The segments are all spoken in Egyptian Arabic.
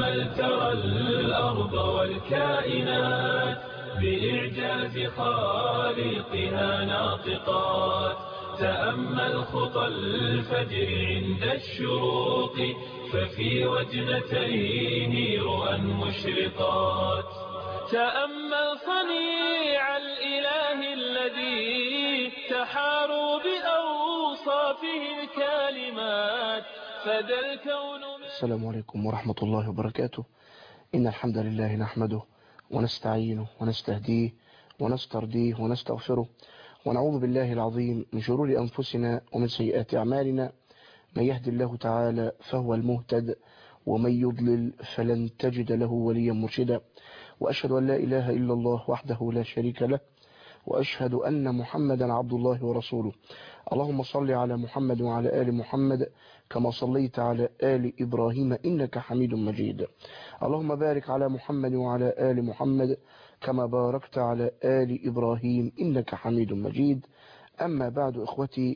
تأمل ترى الأرض والكائنات بإعجاز خالقها ناطقات تأمل خطى الفجر عند الشروق ففي وجنتين رؤى مشرقات تأمل صنيع الإله الذي تحاروا بأوصافه الكالمات فذا الكون السلام عليكم ورحمة الله وبركاته إن الحمد لله نحمده ونستعينه ونستهديه ونسترضيه ونستغفره ونعوذ بالله العظيم من شرور أنفسنا ومن سيئات أعمالنا من يهد الله تعالى فهو المهتد ومن يضلل فلن تجد له وليا مرشدا وأشهد أن لا إله إلا الله وحده لا شريك له وأشهد أن محمدا عبد الله ورسوله اللهم صل على محمد وعلى آل محمد كما صليت على آل إبراهيم إنك حميد مجيد اللهم بارك على محمد وعلى آل محمد كما باركت على آل إبراهيم إنك حميد مجيد أما بعد إخوتي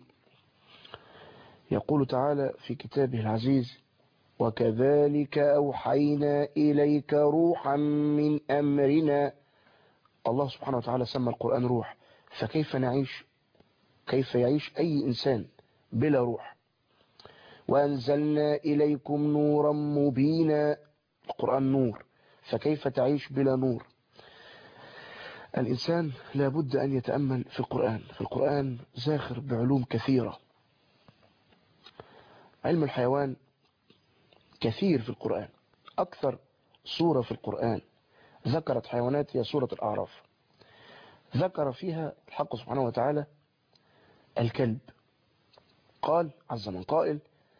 يقول تعالى في كتابه العزيز وكذلك أوحينا إليك روحا من أمرنا الله سبحانه وتعالى سمى القرآن روح فكيف نعيش كيف يعيش أي إنسان بلا روح وأنزلنا إليكم نورا مبينا القرآن نور فكيف تعيش بلا نور الإنسان لابد أن يتأمل في القرآن في القرآن زاخر بعلوم كثيرة علم الحيوان كثير في القرآن أكثر سورة في القرآن ذكرت حيوانات هي سورة الأعراف ذكر فيها الحق سبحانه وتعالى الكلب قال عز من قائل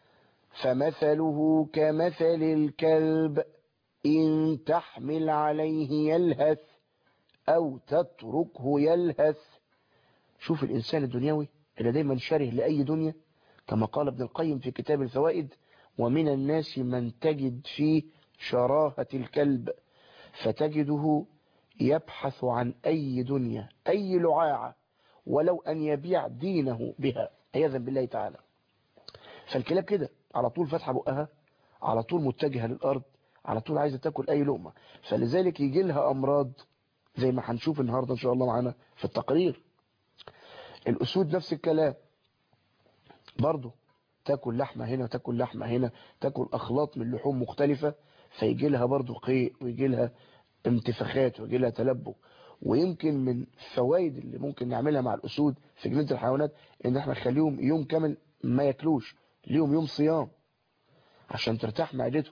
فمثله كمثل الكلب إن تحمل عليه يلهث أو تتركه يلهث شوف الإنسان الدنيوي اللي دايما شره لأي دنيا كما قال ابن القيم في كتاب الفوائد ومن الناس من تجد فيه شراهة الكلب فتجده يبحث عن أي دنيا أي لعاعة ولو أن يبيع دينه بها عياذا بالله تعالى فالكلاب كده على طول فاتحه بقها على طول متجهة للأرض على طول عايزة تاكل أي لقمة فلذلك يجي لها أمراض زي ما هنشوف النهاردة إن شاء الله معانا في التقرير الأسود نفس الكلام برضه تاكل لحمة هنا تاكل لحمة هنا تاكل أخلاط من لحوم مختلفة فيجي لها برضه قيء ويجي لها انتفاخات ويجي لها تلبك ويمكن من فوائد اللي ممكن نعملها مع الأسود في جنينة الحيوانات ان احنا نخليهم يوم كامل ما ياكلوش ليهم يوم صيام عشان ترتاح معدته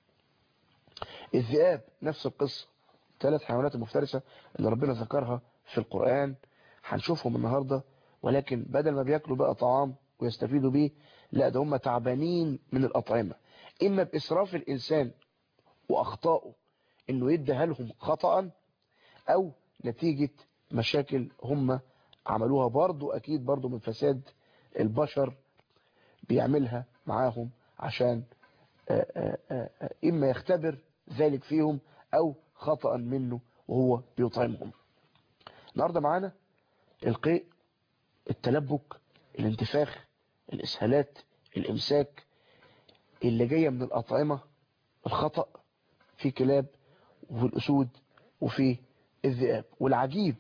الذئاب نفس القصة ثلاث حيوانات المفترسة اللي ربنا ذكرها في القرآن هنشوفهم النهاردة ولكن بدل ما بياكلوا بقى طعام ويستفيدوا بيه لا ده هم تعبانين من الأطعمة إما بإسراف الإنسان وأخطائه إنه يديها لهم خطأ أو نتيجة مشاكل هم عملوها برضو أكيد برضو من فساد البشر بيعملها معاهم عشان آآ آآ إما يختبر ذلك فيهم أو خطأ منه وهو بيطعمهم النهاردة معانا القيء التلبك الانتفاخ الإسهالات الإمساك اللي جاية من الأطعمة الخطأ في كلاب وفي الأسود وفي الذئاب والعجيب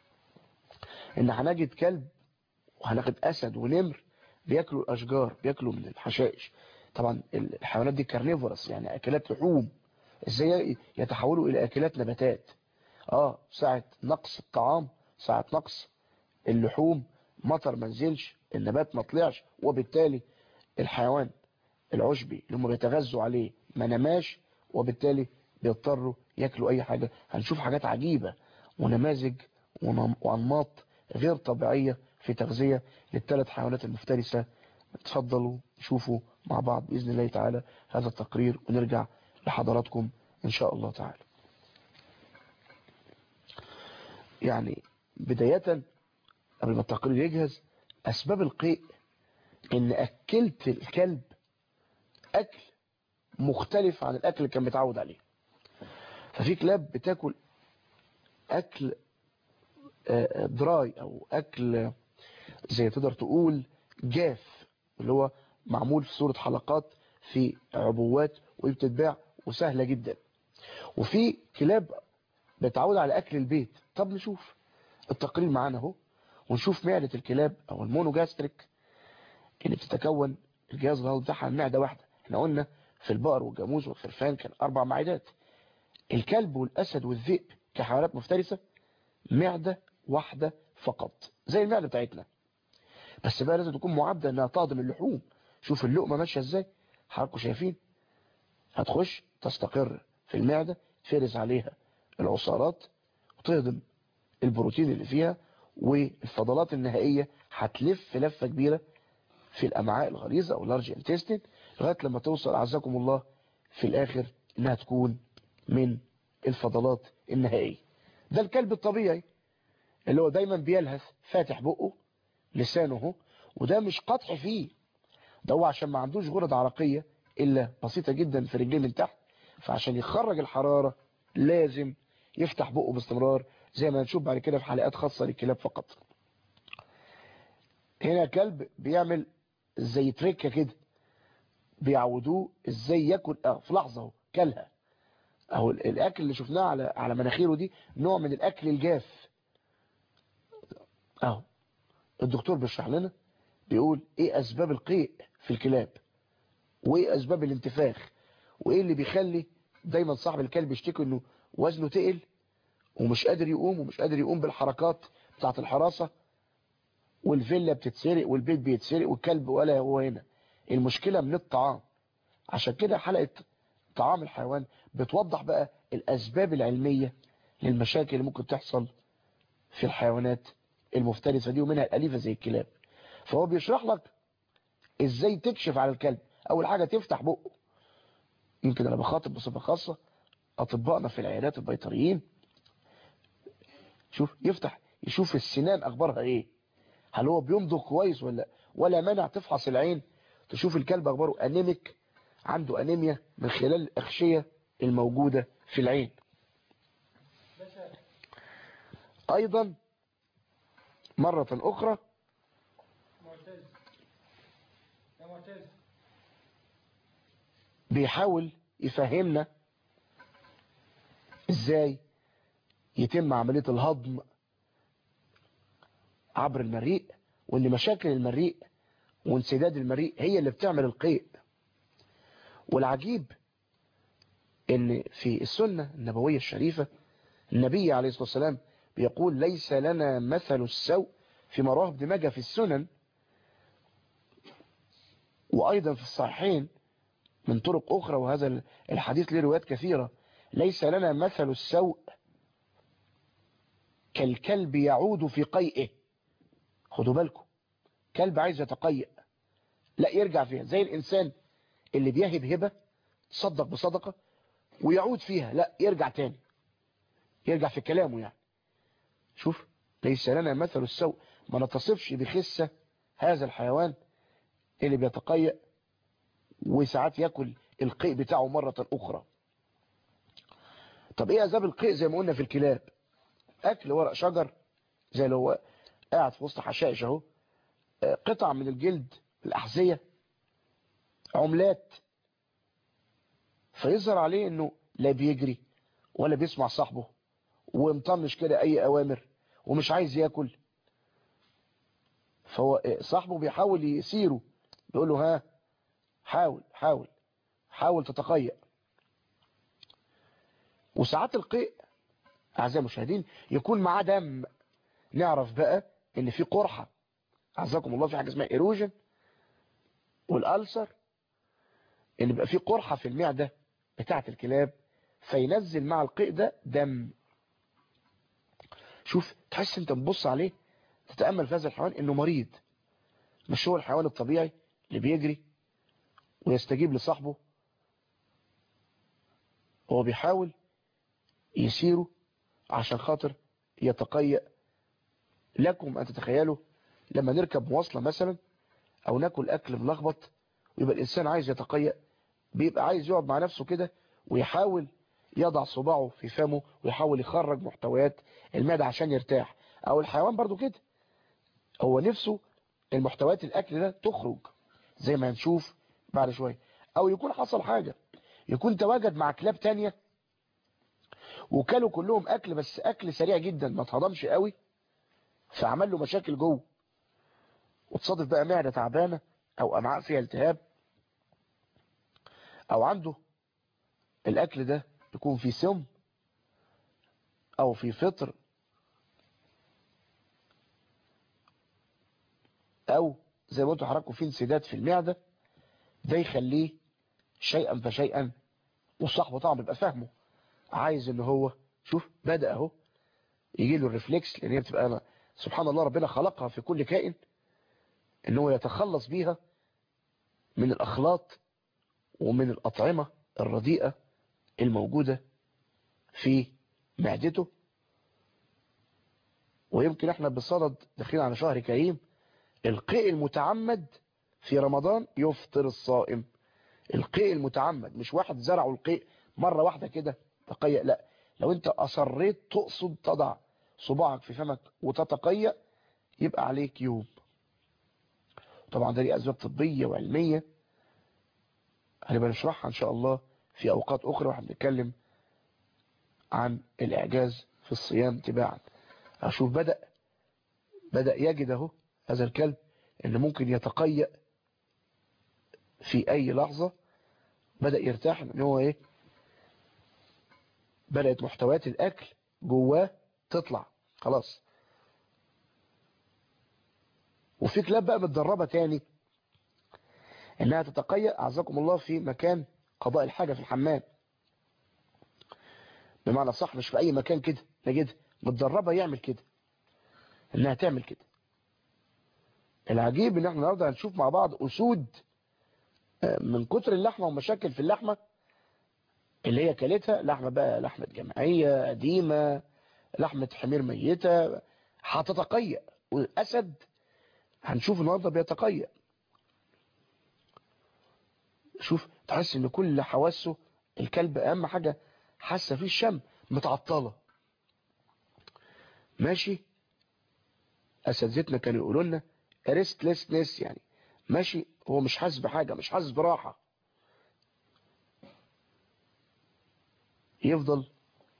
ان هنجد كلب وهنجد أسد ونمر بياكلوا الأشجار بياكلوا من الحشائش طبعا الحيوانات دي كارنيفورس يعني أكلات لحوم ازاي يتحولوا إلى أكلات نباتات اه ساعة نقص الطعام ساعة نقص اللحوم مطر ما نزلش النبات ما طلعش وبالتالي الحيوان العشبي اللي هم بيتغذوا عليه ما نماش وبالتالي بيضطروا ياكلوا اي حاجة هنشوف حاجات عجيبة ونماذج وانماط غير طبيعية في تغذية للثلاث حيوانات المفترسة تفضلوا شوفوا مع بعض بإذن الله تعالى هذا التقرير ونرجع لحضراتكم إن شاء الله تعالى يعني بداية قبل ما التقرير يجهز أسباب القيء إن أكلت الكلب أكل مختلف عن الأكل اللي كان متعود عليه ففي كلاب بتاكل أكل دراي أو أكل زي تقدر تقول جاف اللي هو معمول في صورة حلقات في عبوات وبتتباع وسهلة جدا وفي كلاب بتعود على أكل البيت طب نشوف التقرير معانا اهو ونشوف معدة الكلاب أو المونوجاستريك اللي بتتكون الجهاز الهضمي بتاعها من معدة واحدة احنا قلنا في البقر والجاموس والخرفان كان أربع معدات الكلب والأسد والذئب كحيوانات مفترسة معدة واحدة فقط زي المعدة بتاعتنا بس بقى لازم تكون معدة انها تهضم اللحوم شوف اللقمة ماشية ازاي حضراتكم شايفين هتخش تستقر في المعدة تفرز عليها العصارات وتهضم البروتين اللي فيها والفضلات النهائية هتلف لفة كبيرة في الأمعاء الغليظة أو لارج انتستين لغاية لما توصل أعزكم الله في الآخر إنها تكون من الفضلات النهائية ده الكلب الطبيعي اللي هو دايما بيلهث فاتح بقه لسانه وده مش قطع فيه ده هو عشان ما عندوش غرد عرقية إلا بسيطة جدا في رجليه من تحت فعشان يخرج الحرارة لازم يفتح بقه باستمرار زي ما نشوف بعد كده في حلقات خاصة للكلاب فقط هنا كلب بيعمل زي تريكة كده بيعودوه ازاي ياكل اه في لحظة اهو كلها اهو الاكل اللي شفناه على على مناخيره دي نوع من الاكل الجاف اهو الدكتور بيشرح لنا بيقول ايه اسباب القيء في الكلاب وايه اسباب الانتفاخ وايه اللي بيخلي دايما صاحب الكلب يشتكي انه وزنه تقل ومش قادر يقوم ومش قادر يقوم بالحركات بتاعه الحراسة والفيلا بتتسرق والبيت بيتسرق والكلب ولا هو هنا المشكلة من الطعام عشان كده حلقة طعام الحيوان بتوضح بقى الأسباب العلمية للمشاكل اللي ممكن تحصل في الحيوانات المفترسة دي ومنها الأليفة زي الكلاب فهو بيشرح لك ازاي تكشف على الكلب أول حاجة تفتح بقه يمكن أنا بخاطب بصفة خاصة أطبائنا في العيادات البيطريين شوف يفتح يشوف السنان أخبارها إيه هل هو بيمضغ كويس ولا ولا مانع تفحص العين تشوف الكلب أخباره أنيميك عنده أنيميا من خلال الأغشية الموجودة في العين أيضا مرة أخرى بيحاول يفهمنا ازاي يتم عملية الهضم عبر المريء وان مشاكل المريء وانسداد المريء هي اللي بتعمل القيء والعجيب ان في السنة النبوية الشريفة النبي عليه الصلاة والسلام بيقول ليس لنا مثل السوء في مراه ابن ماجه في السنن وأيضا في الصحيحين من طرق أخرى وهذا الحديث له روايات كثيرة ليس لنا مثل السوء كالكلب يعود في قيئه خدوا بالكم كلب عايز يتقيأ لا يرجع فيها زي الإنسان اللي بيهب هبة تصدق بصدقة ويعود فيها لا يرجع تاني يرجع في كلامه يعني شوف ليس لنا مثل السوء ما نتصفش بخسة هذا الحيوان اللي بيتقيأ وساعات ياكل القيء بتاعه مرة أخرى طب ايه أسباب القيء زي ما قلنا في الكلاب أكل ورق شجر زي لو هو قاعد في وسط حشائش اهو قطع من الجلد الأحذية عملات فيظهر عليه انه لا بيجري ولا بيسمع صاحبه ومطنش كده اي اوامر ومش عايز ياكل فهو صاحبه بيحاول يسيره بيقول له ها حاول حاول حاول تتقيأ وساعات القيء اعزائي المشاهدين يكون معاه دم نعرف بقى ان في قرحة اعزكم الله في حاجة اسمها ايروجن والالسر ان بيبقى في قرحة في المعدة بتاعة الكلاب فينزل مع القيء ده دم شوف تحس انت تبص عليه تتأمل في هذا الحيوان انه مريض مش هو الحيوان الطبيعي اللي بيجري ويستجيب لصاحبه هو بيحاول يسيره عشان خاطر يتقيأ لكم أن تتخيلوا لما نركب مواصلة مثلا أو ناكل أكل ملخبط ويبقى الإنسان عايز يتقيأ بيبقى عايز يقعد مع نفسه كده ويحاول يضع صباعه في فمه ويحاول يخرج محتويات المعدة عشان يرتاح أو الحيوان برضو كده هو نفسه المحتويات الأكل ده تخرج زي ما هنشوف بعد شوية أو يكون حصل حاجة يكون تواجد مع كلاب تانية وكلوا كلهم اكل بس اكل سريع جدا ما اتهضمش قوي فعمل له مشاكل جوه وتصادف بقى معدة تعبانة او امعاء فيها التهاب او عنده الاكل ده يكون فيه سم او في فطر او زي ما قلتوا حضراتكم في انسداد في المعده ده يخليه شيئا فشيئا وصاحبه طبعا بيبقى فاهمه عايز ان هو شوف بدا اهو يجي له الريفلكس لان هي بتبقى سبحان الله ربنا خلقها في كل كائن ان هو يتخلص بيها من الاخلاط ومن الاطعمه الرديئه الموجوده في معدته ويمكن احنا بصدد داخلين على شهر كريم القيء المتعمد في رمضان يفطر الصائم القيء المتعمد مش واحد زرعه القيء مرة واحدة كده تقيأ لا لو انت اصريت تقصد تضع صباعك في فمك وتتقيأ يبقى عليك يوم طبعا ده ليه اسباب طبية وعلمية هنبقى نشرحها ان شاء الله في اوقات اخرى واحنا بنتكلم عن الاعجاز في الصيام تباعا اشوف بدأ بدأ يجد اهو هذا الكلب ان ممكن يتقيأ في اي لحظة بدأ يرتاح ان هو ايه بدأت محتويات الاكل جواه تطلع خلاص وفي كلاب بقى متدربة تاني انها تتقيأ اعزكم الله في مكان قضاء الحاجة في الحمام بمعنى صح مش في اي مكان كده نجد متدربة يعمل كده انها تعمل كده العجيب ان احنا النهارده هنشوف مع بعض اسود من كتر اللحمه ومشاكل في اللحمه اللي هي كلتها لحمه بقى لحمه جمعيه قديمه لحمه حمير ميته هتتقيأ والاسد هنشوف النهارده بيتقيأ شوف تحس ان كل حواسه الكلب اهم حاجه حاسه فيه الشم متعطله ماشي اساتذتنا كانوا يقولوا لنا ريستلسنس يعني ماشي هو مش حاسس بحاجه مش حاسس براحه يفضل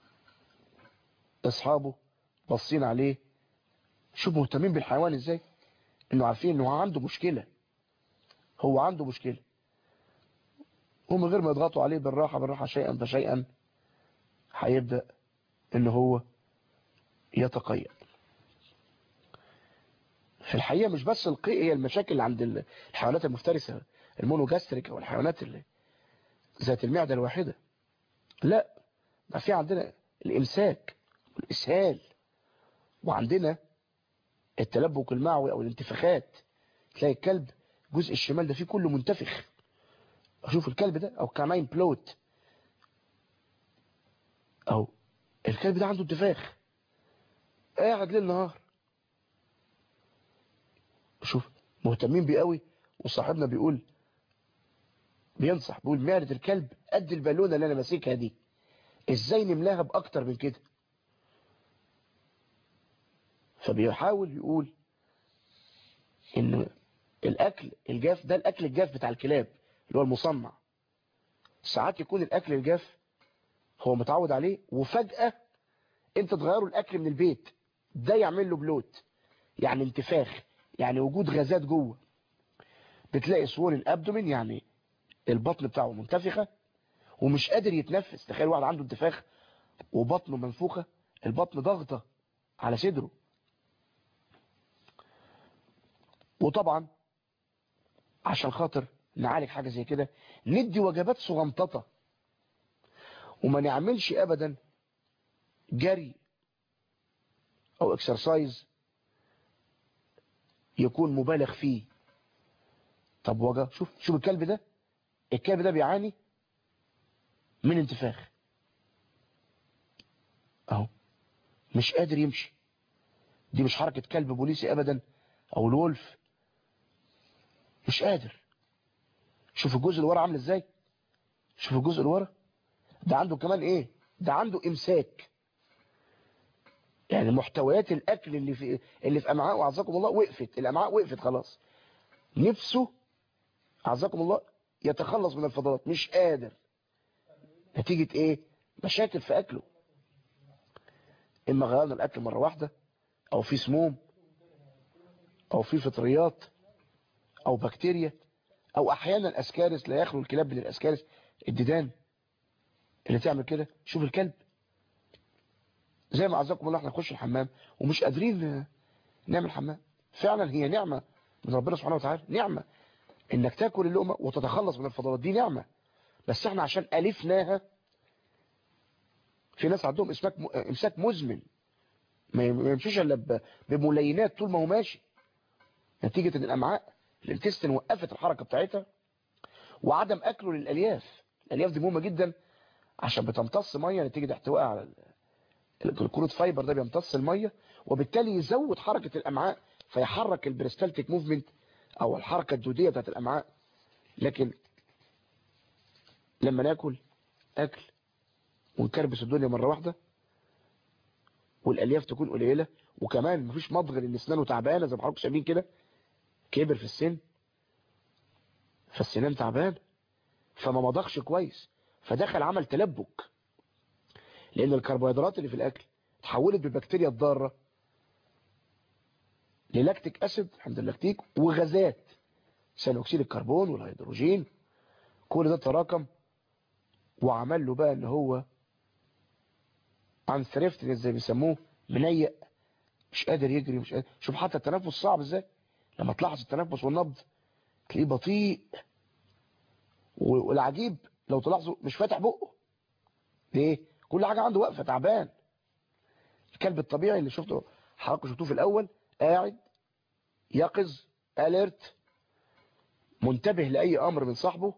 اصحابه باصين عليه شوف مهتمين بالحيوان ازاي انه عارفين انه عنده مشكله هو عنده مشكله ومن غير ما يضغطوا عليه بالراحه بالراحه شيئا فشيئا هيبدا ان هو يتقيأ في الحقيقة مش بس القيء هي المشاكل اللي عند الحيوانات المفترسة المونوجاستريك او الحيوانات اللي ذات المعدة الواحدة لا ده في عندنا الامساك والاسهال وعندنا التلبك المعوي او الانتفاخات تلاقي الكلب الجزء الشمال ده فيه كله منتفخ اشوف الكلب ده او كامين بلوت او الكلب ده عنده انتفاخ قاعد ليل نهار شوف مهتمين بيه قوي وصاحبنا بيقول بينصح بيقول معدة الكلب قد البالونة اللي انا ماسكها دي ازاي نملاها باكتر من كده فبيحاول يقول ان الاكل الجاف ده الاكل الجاف بتاع الكلاب اللي هو المصنع ساعات يكون الاكل الجاف هو متعود عليه وفجأة انت تغيره الاكل من البيت ده يعمل له بلوت يعني انتفاخ يعني وجود غازات جوه بتلاقي صور الابدومين يعني البطن بتاعه منتفخه ومش قادر يتنفس تخيل واحد عنده انتفاخ وبطنه منفوخه البطن ضغطه على صدره وطبعا عشان خاطر نعالج حاجه زي كده ندي وجبات صغنططه وما نعملش ابدا جري او اكسرسايز يكون مبالغ فيه طب وجه شوف شوف الكلب ده الكلب ده بيعاني من انتفاخ اهو مش قادر يمشي دي مش حركة كلب بوليسي ابدا او الولف مش قادر شوف الجزء اللي ورا عامل ازاي شوف الجزء اللي ورا ده عنده كمان ايه ده عنده امساك يعني محتويات الاكل اللي في اللي في امعاء اعزكم الله وقفت الامعاء وقفت خلاص نفسه اعزكم الله يتخلص من الفضلات مش قادر نتيجة ايه مشاكل في اكله اما غيرنا الاكل مرة واحدة او في سموم او في فطريات او بكتيريا او احيانا اسكارس لا يخلو الكلاب من الاسكارس الديدان اللي تعمل كده شوف الكلب زي ما عزكم الله احنا نخش الحمام ومش قادرين نعمل حمام فعلا هي نعمة من ربنا سبحانه وتعالى نعمة انك تاكل اللقمة وتتخلص من الفضلات دي نعمة بس احنا عشان الفناها في ناس عندهم امساك امساك مزمن ما يمشيش الا بملينات طول ما هو ماشي نتيجة ان الامعاء الانتستين وقفت الحركة بتاعتها وعدم اكله للالياف الالياف دي مهمة جدا عشان بتمتص مية نتيجة احتوائها على الكروت فايبر ده بيمتص المية وبالتالي يزود حركة الامعاء فيحرك البريستالتيك موفمنت او الحركة الدودية بتاعت الامعاء لكن لما ناكل اكل ونكربس الدنيا مرة واحدة والالياف تكون قليلة وكمان مفيش مضغ لان اسنانه تعبانة زي ما حضراتكم شايفين كده كبر في السن فالسنان تعبان فما مضغش كويس فدخل عمل تلبك لان الكربوهيدرات اللي في الاكل اتحولت بالبكتيريا الضارة للاكتيك اسيد عند اللاكتيك وغازات ثاني اكسيد الكربون والهيدروجين كل ده تراكم وعمل له بقى ان هو عن ثريفت زي بيسموه منيق مش قادر يجري مش قادر شوف حتى التنفس صعب ازاي لما تلاحظ التنفس والنبض تلاقيه بطيء والعجيب لو تلاحظوا مش فاتح بقه ليه كل حاجة عنده واقفة تعبان الكلب الطبيعي اللي شفته حضراتكم شفتوه في الاول قاعد يقظ اليرت منتبه لاي امر من صاحبه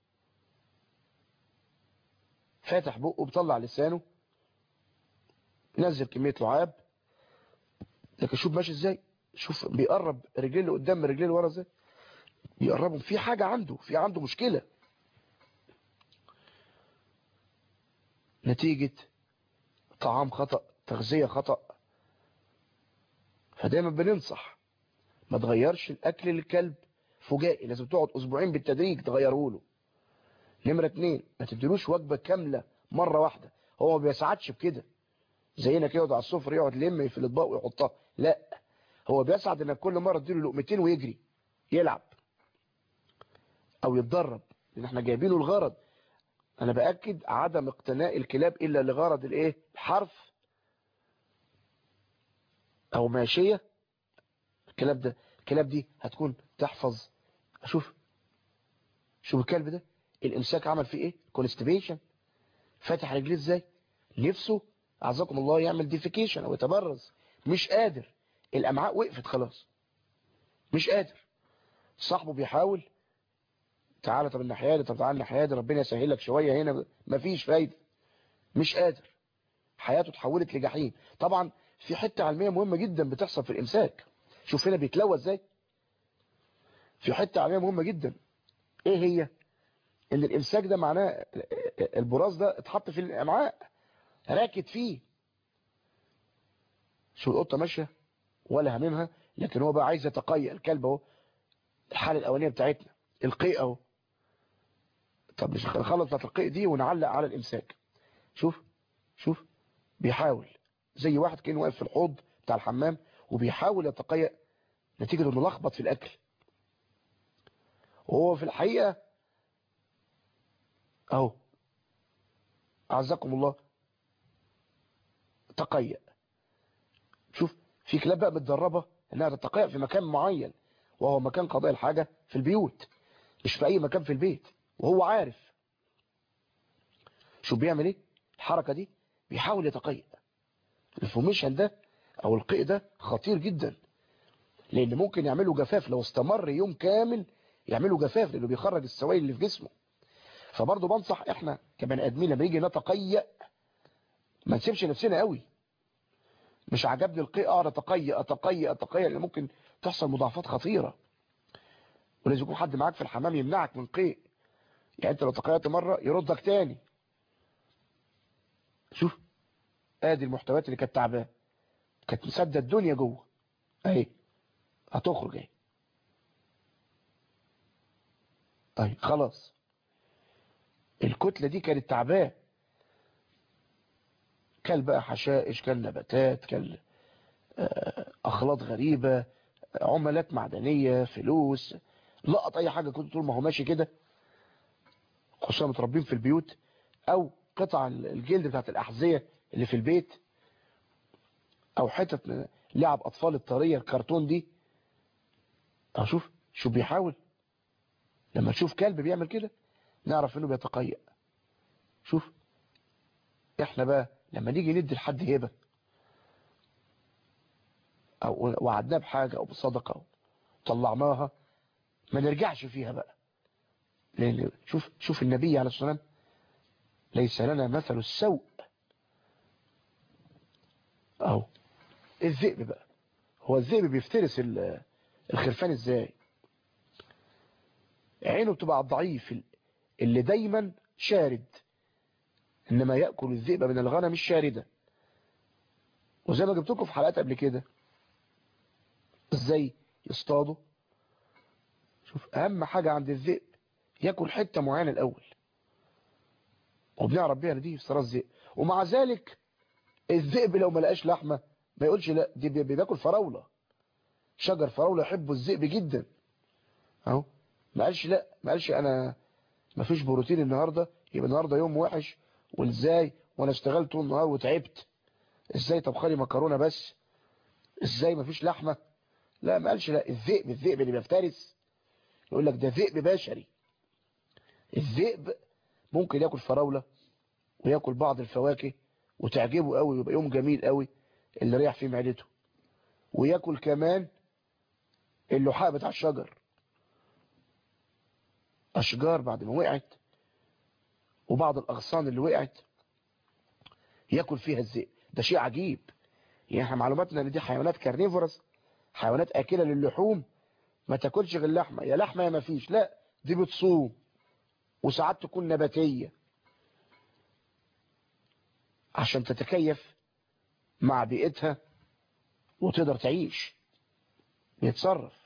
فاتح بقه بيطلع لسانه نزل كمية لعاب لكن شوف ماشي ازاي شوف بيقرب رجليه اللي قدام رجليه اللي ورا ازاي بيقربهم في حاجة عنده في عنده مشكلة نتيجة طعام خطأ تغذية خطأ فدايما بننصح ما تغيرش الاكل للكلب فجائي لازم تقعد اسبوعين بالتدريج تغيره له نمرة اتنين ما تديلوش وجبة كاملة مرة واحدة هو ما بيسعدش بكده زينا كده يقعد على السفر يقعد يلم في الاطباق ويحطها لا هو بيسعد انك كل مرة تديله لقمتين ويجري يلعب او يتدرب لان احنا جايبينه الغرض انا باكد عدم اقتناء الكلاب الا لغرض الايه الحرف او ماشية الكلاب ده الكلاب دي هتكون تحفظ اشوف شوف الكلب ده الامساك عمل فيه ايه كونستيبيشن فاتح رجليه ازاي نفسه اعزكم الله يعمل ديفيكيشن او يتبرز مش قادر الامعاء وقفت خلاص مش قادر صاحبه بيحاول تعالى طب الناحيه دي طب تعالى الناحيه دي ربنا يسهل لك شويه هنا مفيش فايده مش قادر حياته اتحولت لجحيم طبعا في حته علميه مهمه جدا بتحصل في الامساك شوف هنا بيتلوى ازاي في حته علميه مهمه جدا ايه هي ان الامساك ده معناه البراز ده اتحط في الامعاء راكد فيه شو القطه ماشيه ولا هممها لكن هو بقى عايز يتقيأ الكلب اهو الحاله الاولانيه بتاعتنا القيء اهو طب مش نخلص بتاعت القيء دي ونعلق على الامساك شوف شوف بيحاول زي واحد كان واقف في الحوض بتاع الحمام وبيحاول يتقيأ نتيجة انه لخبط في الاكل وهو في الحقيقة اهو اعزكم الله تقيأ شوف في كلاب بقى متدربة انها تتقيأ في مكان معين وهو مكان قضاء الحاجة في البيوت مش في اي مكان في البيت وهو عارف شو بيعمل ايه الحركة دي بيحاول يتقيأ الفوميشن ده او القيء ده خطير جدا لان ممكن يعملوا جفاف لو استمر يوم كامل يعملوا جفاف لانه بيخرج السوائل اللي في جسمه فبرضه بنصح احنا كبني ادمين لما نيجي نتقيأ ما نسيبش نفسنا قوي مش عجبني القيء اقعد اتقيأ اتقيأ اتقيأ لان ممكن تحصل مضاعفات خطيرة ولازم يكون حد معاك في الحمام يمنعك من قيء يعني انت لو تقيأت مرة يردك تاني شوف ادي المحتويات اللي كانت تعبان كانت مسدة الدنيا جوه اهي هتخرج اهي اهي خلاص الكتلة دي كانت تعبان كل بقى حشائش كل نباتات كل أخلاط غريبة عملات معدنية فلوس لقط أي حاجة كنت طول ما هو ماشي كده خصوصا متربين في البيوت أو قطع الجلد بتاعت الأحذية اللي في البيت أو حتة لعب أطفال الطرية الكرتون دي أشوف شو بيحاول لما تشوف كلب بيعمل كده نعرف انه بيتقيأ شوف احنا بقى لما نيجي ندي لحد هبه او وعدناه بحاجه او بصدقه او طلعناها ما نرجعش فيها بقى لان شوف شوف النبي عليه الصلاه والسلام ليس لنا مثل السوء او الذئب بقى هو الذئب بيفترس الخرفان ازاي عينه بتبقى على الضعيف اللي دايما شارد انما يأكل الذئب من الغنم الشاردة وزي ما جبت لكم في حلقات قبل كده ازاي يصطادوا شوف اهم حاجة عند الذئب ياكل حتة معينة الاول وبنعرف بيها دي في الذئب ومع ذلك الذئب لو ما لقاش لحمة ما يقولش لا دي بياكل فراولة شجر فراولة يحبه الذئب جدا اهو ما قالش لا ما قالش انا ما فيش بروتين النهاردة يبقى النهاردة يوم وحش وازاي وانا اشتغلت طول النهار وتعبت ازاي طبخالي مكرونه بس ازاي ما فيش لحمه لا ما قالش لا الذئب الذئب اللي بيفترس يقول لك ده ذئب بشري الذئب ممكن ياكل فراوله وياكل بعض الفواكه وتعجبه قوي ويبقى يوم جميل قوي اللي ريح فيه معدته وياكل كمان اللحاء بتاع الشجر اشجار بعد ما وقعت وبعض الأغصان اللي وقعت يأكل فيها الذئب ده شيء عجيب يعني احنا معلوماتنا ان دي حيوانات كارنيفورس حيوانات آكلة للحوم ما تاكلش غير لحمة يا لحمة يا ما فيش لا دي بتصوم وساعات تكون نباتية عشان تتكيف مع بيئتها وتقدر تعيش بيتصرف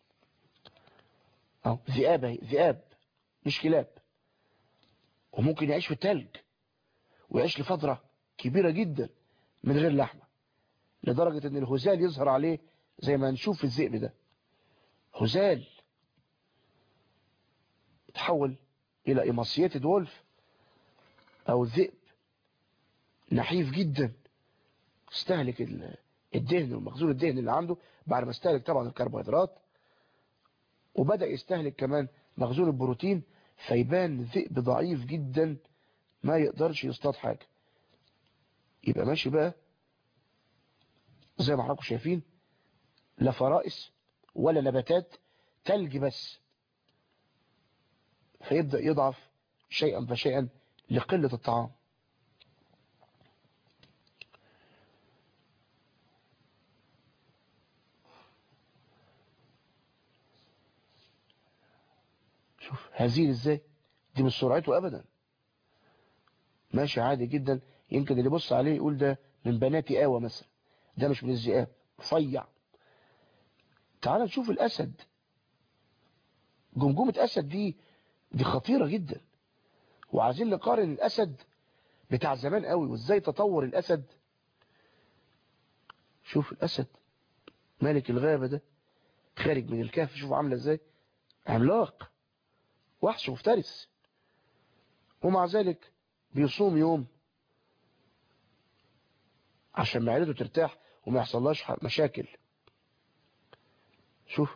اهو ذئاب ذئاب مش كلاب وممكن يعيش في التلج ويعيش لفترة كبيرة جدا من غير لحمة لدرجة ان الهزال يظهر عليه زي ما نشوف في الذئب ده هزال تحول الى ايماسياتد وولف او ذئب نحيف جدا استهلك الدهن والمخزون الدهن اللي عنده بعد ما استهلك طبعا الكربوهيدرات وبدأ يستهلك كمان مخزون البروتين فيبان ذئب ضعيف جدا ما يقدرش يصطاد حاجة يبقى ماشي بقى زي ما حضراتكم شايفين لا فرائس ولا نباتات تلج بس فيبدأ يضعف شيئا فشيئا لقلة الطعام شوف هزيل ازاي دي مش سرعته ابدا ماشي عادي جدا يمكن اللي يبص عليه يقول ده من بنات قاوة مثلا ده مش من الذئاب رفيع تعال نشوف الاسد جمجمة اسد دي دي خطيرة جدا وعايزين نقارن الاسد بتاع زمان قوي وازاي تطور الاسد شوف الاسد ملك الغابة ده خارج من الكهف شوف عامله ازاي عملاق وحش مفترس ومع ذلك بيصوم يوم عشان معدته ترتاح وما يحصلهاش مشاكل شوف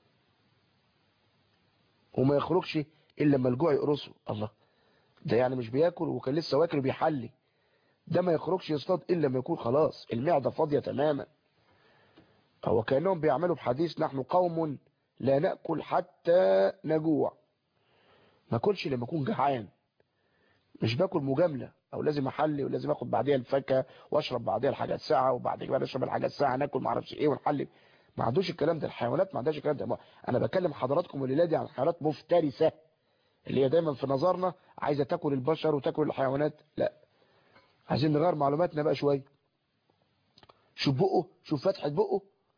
وما يخرجش الا لما الجوع يقرصه الله ده يعني مش بياكل وكان لسه واكل وبيحلي ده ما يخرجش يصطاد الا لما يكون خلاص المعده فاضيه تماما هو كانهم بيعملوا بحديث نحن قوم لا ناكل حتى نجوع ما اكلش لما اكون جعان مش باكل مجامله او لازم احلي ولازم اخد بعديها الفاكهه واشرب بعديها الحاجات ساعه وبعد كده نشرب الحاجات ساعه ناكل ما اعرفش ايه ونحلي ما عندوش الكلام ده الحيوانات ما عندهاش الكلام ده انا بكلم حضراتكم الليله دي عن حيوانات مفترسه اللي هي دايما في نظرنا عايزه تاكل البشر وتاكل الحيوانات لا عايزين نغير معلوماتنا بقى شويه شوف بقه شوف فتحه بقه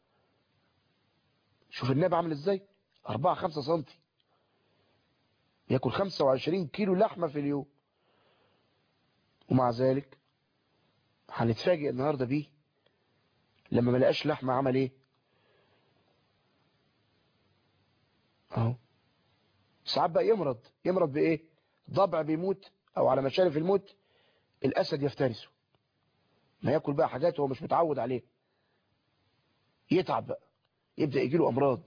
شوف النبي عامل ازاي 4 5 سم ياكل 25 كيلو لحمه في اليوم ومع ذلك هنتفاجئ النهاردة بيه لما ما لقاش لحمة عمل ايه اهو ساعات بقى يمرض يمرض بايه ضبع بيموت او على مشارف الموت الاسد يفترسه ما ياكل بقى حاجات هو مش متعود عليه يتعب بقى يبدأ يجيله امراض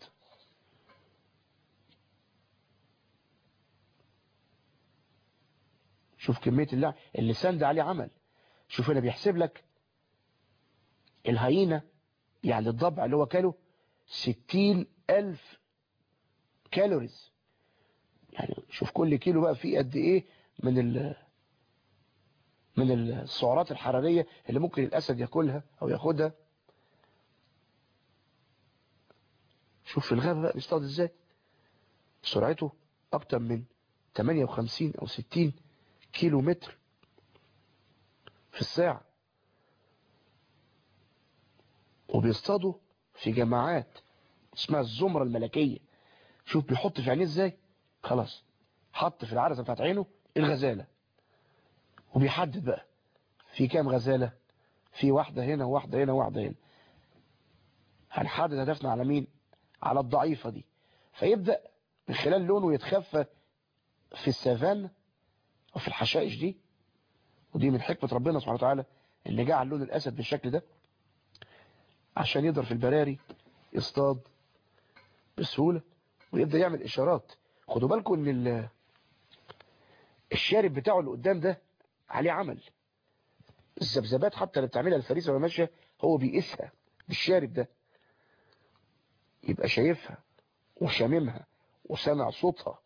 شوف كمية اللعب اللسان ده عليه عمل شوف هنا بيحسب لك الهينة يعني الضبع اللي هو كاله ستين ألف كالوريز يعني شوف كل كيلو بقى فيه قد ايه من ال من السعرات الحرارية اللي ممكن الأسد ياكلها أو ياخدها شوف في الغابة بقى بيصطاد ازاي سرعته أكتر من 58 أو 60 كيلو متر في الساعة وبيصطادوا في جماعات اسمها الزمرة الملكية شوف بيحط في عينيه ازاي خلاص حط في العرسة بتاعت عينه الغزالة وبيحدد بقى في كام غزالة في واحدة هنا وواحدة هنا وواحدة هنا هنحدد هدفنا على مين على الضعيفة دي فيبدأ من خلال لونه يتخفى في السافان أو في الحشائش دي ودي من حكمة ربنا سبحانه وتعالى اللي جعل لون الأسد بالشكل ده عشان يقدر في البراري يصطاد بسهولة ويبدأ يعمل إشارات خدوا بالكم ان الشارب بتاعه اللي قدام ده عليه عمل الذبذبات حتى اللي بتعملها الفريسة وهي ماشيه هو بيقيسها بالشارب ده يبقى شايفها وشاممها وسامع صوتها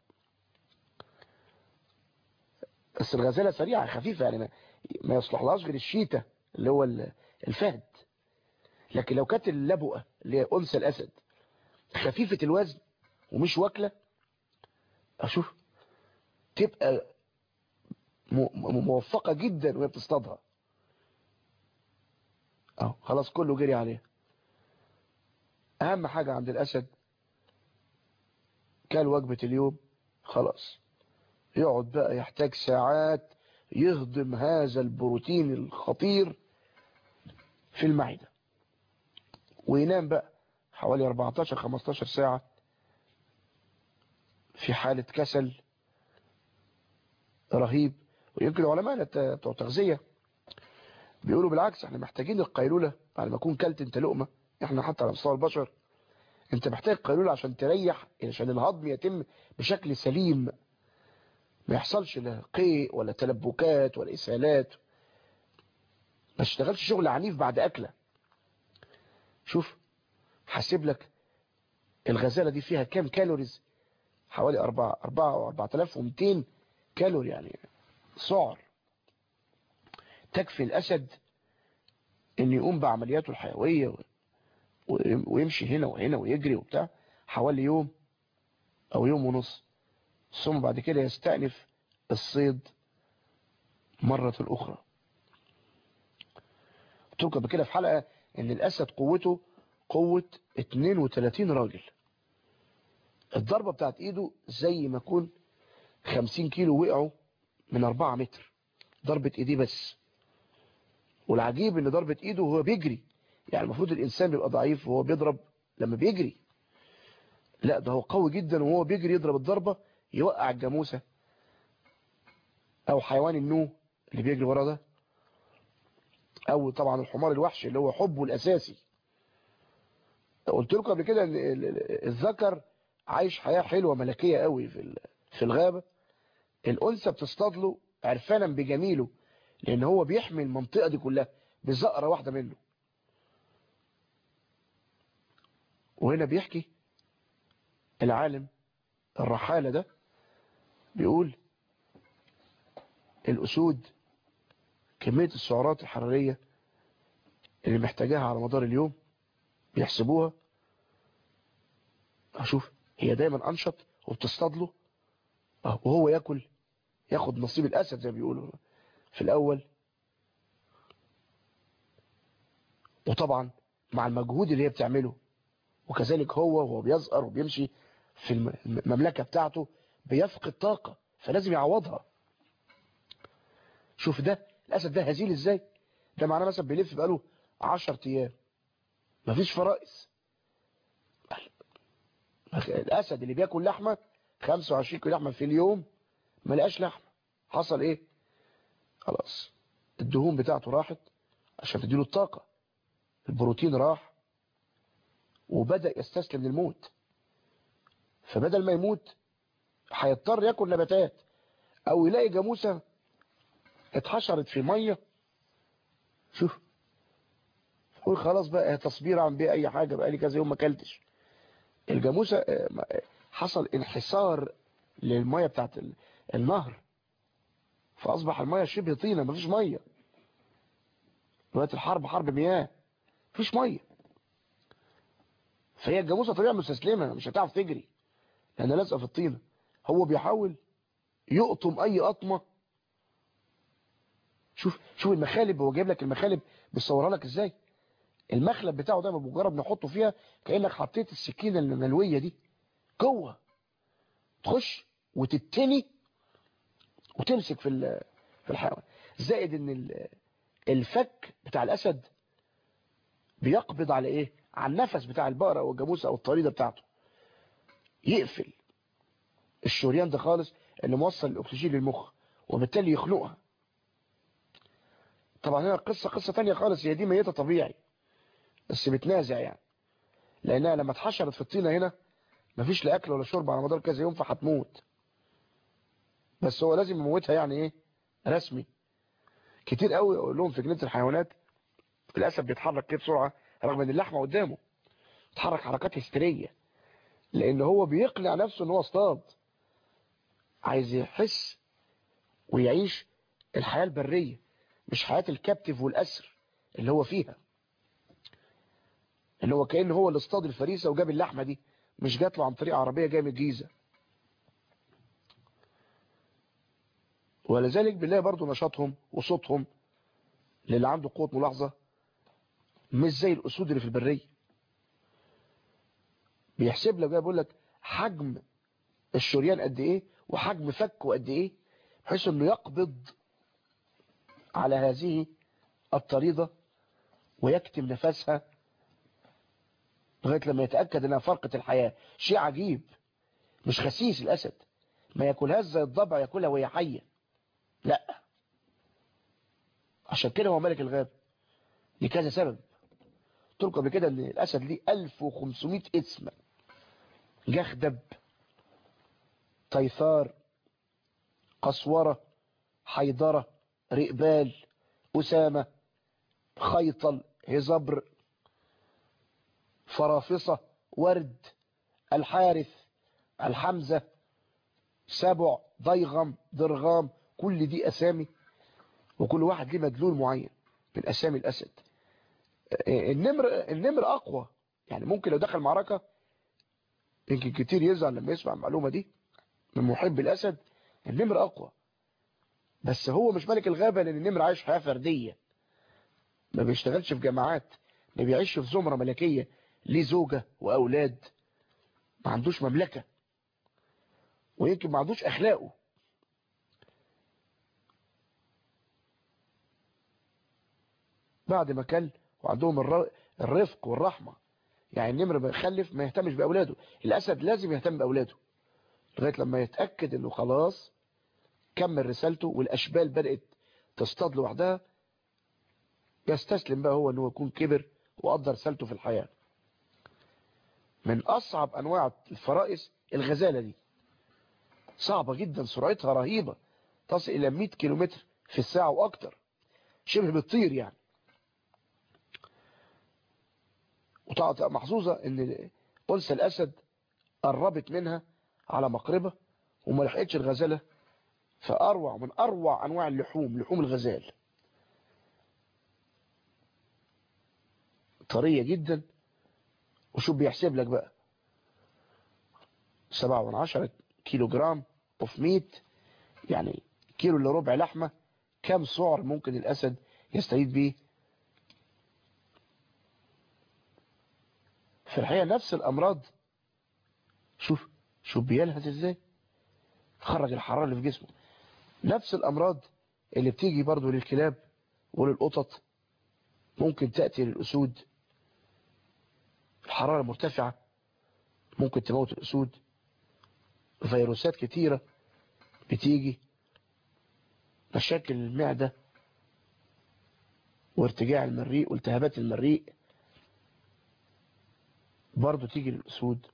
بس الغزالة سريعة خفيفة يعني ما يصلح لهاش غير الشيتا اللي هو الفهد لكن لو كانت اللبؤة اللي هي أنثى الأسد خفيفة الوزن ومش واكلة أشوف تبقى موفقة جدا وهي بتصطادها اهو خلاص كله جري عليها اهم حاجة عند الاسد كان وجبة اليوم خلاص يقعد بقى يحتاج ساعات يهضم هذا البروتين الخطير في المعدة وينام بقى حوالي 14-15 ساعة في حالة كسل رهيب ويمكن علماء بتوع تغذية بيقولوا بالعكس احنا محتاجين القيلولة بعد ما اكون كلت انت لقمة احنا حتى على مستوى البشر انت محتاج قيلولة عشان تريح عشان الهضم يتم بشكل سليم ما يحصلش لا قيء ولا تلبكات ولا اسهالات ما تشتغلش شغل عنيف بعد اكله شوف حاسب لك الغزالة دي فيها كام كالوريز حوالي 4 4 او 4200 كالوري يعني سعر تكفي الأسد ان يقوم بعملياته الحيوية ويمشي هنا وهنا ويجري وبتاع حوالي يوم او يوم ونص ثم بعد كده يستأنف الصيد مرة اخرى قلت لكم كده في حلقة ان الاسد قوته قوة 32 راجل الضربة بتاعت ايده زي ما يكون 50 كيلو وقعوا من 4 متر ضربة ايديه بس والعجيب ان ضربة ايده وهو بيجري يعني المفروض الانسان بيبقى ضعيف وهو بيضرب لما بيجري لا ده هو قوي جدا وهو بيجري يضرب الضربة يوقع الجاموسة او حيوان النو اللي بيجري ورا ده او طبعا الحمار الوحشي اللي هو حبه الاساسي قلت لكم قبل كده ان الذكر عايش حياة حلوة ملكية قوي في في الغابة الانثى بتصطاد له عرفانا بجميله لان هو بيحمي المنطقة دي كلها بزقرة واحدة منه وهنا بيحكي العالم الرحالة ده بيقول الأسود كمية السعرات الحرارية اللي محتاجاها على مدار اليوم بيحسبوها أشوف هي دايما أنشط وبتصطاد له وهو ياكل ياخد نصيب الأسد زي ما بيقولوا في الأول وطبعا مع المجهود اللي هي بتعمله وكذلك هو وهو بيزقر وبيمشي في المملكة بتاعته بيفقد طاقة فلازم يعوضها شوف ده الأسد ده هزيل ازاي ده معناه مثلا بيلف بقاله 10 ايام مفيش فرائس الاسد اللي بياكل لحمه 25 كيلو لحمه في اليوم ما لقاش لحمه حصل ايه خلاص الدهون بتاعته راحت عشان تديله الطاقه البروتين راح وبدا يستسلم للموت فبدل ما يموت هيضطر ياكل نباتات او يلاقي جاموسه اتحشرت في ميه شوف قول خلاص بقى تصبير عن بيه اي حاجه بقى لي كذا يوم ما اكلتش الجاموسه حصل انحسار للميه بتاعت النهر فاصبح الميه شبه طينه مفيش ميه دلوقتي الحرب حرب مياه مفيش ميه فهي الجاموسه طبيعه مستسلمه مش هتعرف تجري لانها لازقه في الطينه هو بيحاول يقطم اي قطمه شوف شوف المخالب هو جايب لك المخالب بيصورها لك ازاي المخلب بتاعه ده بمجرد نحطه فيها كانك حطيت السكينه الملويه دي جوه تخش وتتني وتمسك في في الحيوان زائد ان الفك بتاع الاسد بيقبض على ايه على النفس بتاع البقره او الجاموسه او الطريده بتاعته يقفل الشريان ده خالص اللي موصل الاكسجين للمخ وبالتالي يخنقها طبعا هنا القصه قصه ثانيه خالص هي دي ميته طبيعي بس بتنازع يعني لانها لما اتحشرت في الطينه هنا مفيش لا اكل ولا شرب على مدار كذا يوم فهتموت بس هو لازم يموتها يعني ايه رسمي كتير قوي اقول لهم في جنينه الحيوانات الاسد بيتحرك كده بسرعه رغم ان اللحمه قدامه بيتحرك حركات هستيريه لان هو بيقنع نفسه ان هو اصطاد عايز يحس ويعيش الحياه البريه مش حياه الكابتف والاسر اللي هو فيها اللي هو كأن هو اللي اصطاد الفريسة وجاب اللحمة دي مش جات له عن طريق عربية جاية من الجيزة ولذلك بنلاقي برضو نشاطهم وصوتهم للي عنده قوة ملاحظة مش زي الأسود اللي في البرية بيحسب لك بيقول لك حجم الشريان قد ايه وحجم فكه قد ايه بحيث انه يقبض على هذه الطريدة ويكتم نفسها لغاية لما يتأكد انها فرقة الحياة شيء عجيب مش خسيس الأسد ما ياكلهاش زي الضبع ياكلها وهي حية لا عشان كده هو ملك الغاب لكذا سبب قلت قبل كده ان الأسد ليه 1500 اسم جخدب طيثار قسورة حيدرة رئبال أسامة خيطل هزبر فرافصة ورد الحارث الحمزة سبع ضيغم ضرغام كل دي أسامي وكل واحد ليه مدلول معين من أسامي الأسد النمر النمر أقوى يعني ممكن لو دخل معركة يمكن كتير يزعل لما يسمع المعلومة دي من محب الأسد النمر أقوى بس هو مش ملك الغابة لأن النمر عايش حياة فردية ما بيشتغلش في جماعات ما بيعيش في زمرة ملكية ليه زوجة وأولاد ما عندوش مملكة ويمكن ما عندوش أخلاقه بعد ما كل وعندهم الرفق والرحمة يعني النمر بيخلف ما يهتمش بأولاده الأسد لازم يهتم بأولاده لغاية لما يتأكد انه خلاص كمل رسالته والأشبال بدأت تصطاد لوحدها يستسلم بقى هو انه يكون كبر وقدر رسالته في الحياة من أصعب أنواع الفرائس الغزالة دي صعبة جدا سرعتها رهيبة تصل إلى 100 كيلومتر في الساعة وأكتر شبه بتطير يعني وطبعا محظوظة ان أنثى الأسد قربت منها على مقربة وما لحقتش الغزالة فأروع من أروع أنواع اللحوم لحوم الغزال طرية جدا وشوف بيحسب لك بقى سبعة من عشرة كيلو جرام اوف ميت يعني كيلو الا ربع لحمة كم سعر ممكن الأسد يستعيد بيه في الحقيقة نفس الأمراض شوف شوف بيلهث ازاي خرج الحرارة اللي في جسمه نفس الأمراض اللي بتيجي برضو للكلاب وللقطط ممكن تأتي للأسود الحرارة مرتفعة ممكن تموت الأسود فيروسات كتيرة بتيجي مشاكل المعدة وارتجاع المريء والتهابات المريء برضو تيجي للأسود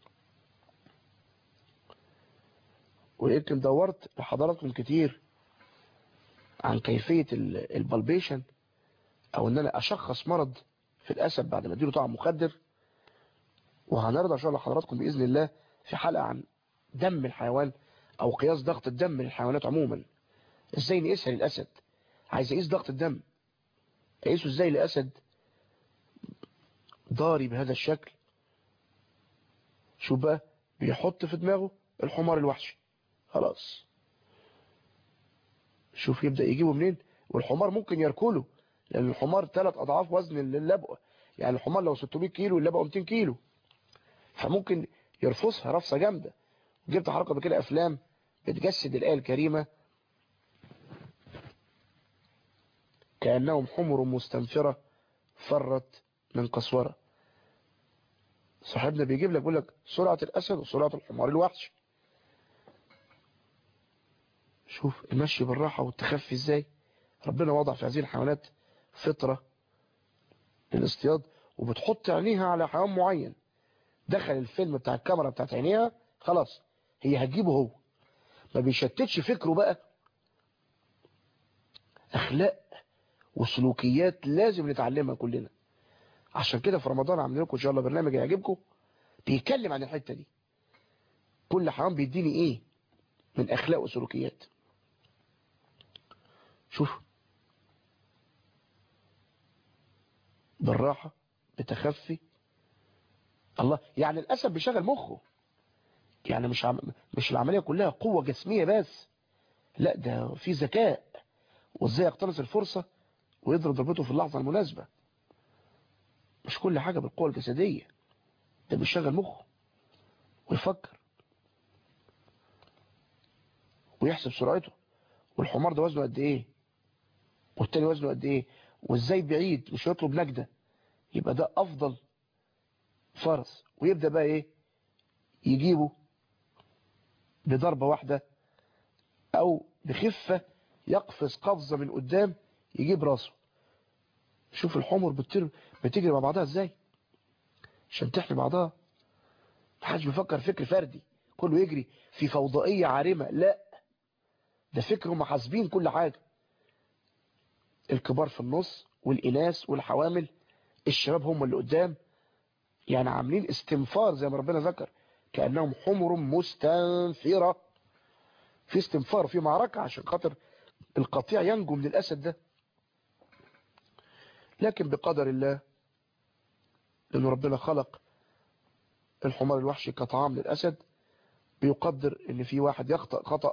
ويمكن دورت لحضراتكم كتير عن كيفية البلبيشن او ان انا اشخص مرض في الاسد بعد ما اديله طعم مخدر وهنرضى ان شاء الله حضراتكم باذن الله في حلقة عن دم الحيوان او قياس ضغط الدم للحيوانات عموما ازاي نقيسها للاسد عايز اقيس ضغط الدم اقيسه ازاي لاسد ضاري بهذا الشكل شوف بقى بيحط في دماغه الحمار الوحشي خلاص شوف يبدأ يجيبه منين والحمار ممكن يركله لأن الحمار ثلاث أضعاف وزن اللبقة يعني الحمار لو 600 كيلو اللبقة 200 كيلو فممكن يرفصها رفصة جامدة جبت حركة بكده أفلام بتجسد الآية الكريمة كأنهم حمر مستنفرة فرت من قسورة صاحبنا بيجيب لك بيقول لك سرعة الأسد وسرعة الحمار الوحش شوف المشي بالراحة والتخفي ازاي ربنا وضع في هذه الحيوانات فطرة للاصطياد وبتحط عينيها على حيوان معين دخل الفيلم بتاع الكاميرا بتاعت عينيها خلاص هي هتجيبه هو ما بيشتتش فكره بقى اخلاق وسلوكيات لازم نتعلمها كلنا عشان كده في رمضان عاملين لكم ان شاء الله برنامج يعجبكم بيتكلم عن الحته دي كل حيوان بيديني ايه من اخلاق وسلوكيات شوف بالراحة بتخفي الله يعني الأسد بيشغل مخه يعني مش عم... مش العملية كلها قوة جسمية بس لا ده في ذكاء وازاي يقتنص الفرصة ويضرب ضربته في اللحظة المناسبة مش كل حاجة بالقوة الجسدية ده بيشغل مخه ويفكر ويحسب سرعته والحمار ده وزنه قد ايه والتاني وزنه قد ايه وازاي بعيد مش هيطلب نجدة يبقى ده افضل فرس ويبدأ بقى ايه يجيبه بضربة واحدة او بخفة يقفز قفزة من قدام يجيب راسه شوف الحمر بتطير بتجري مع بعضها ازاي عشان تحمي بعضها محدش بيفكر فكر فردي كله يجري في فوضائية عارمة لا ده فكر هم حاسبين كل حاجة الكبار في النص والإناث والحوامل الشباب هم اللي قدام يعني عاملين استنفار زي ما ربنا ذكر كأنهم حمر مستنفرة في استنفار في معركة عشان خاطر القطيع ينجو من الأسد ده لكن بقدر الله لأن ربنا خلق الحمار الوحشي كطعام للأسد بيقدر ان في واحد يخطأ خطأ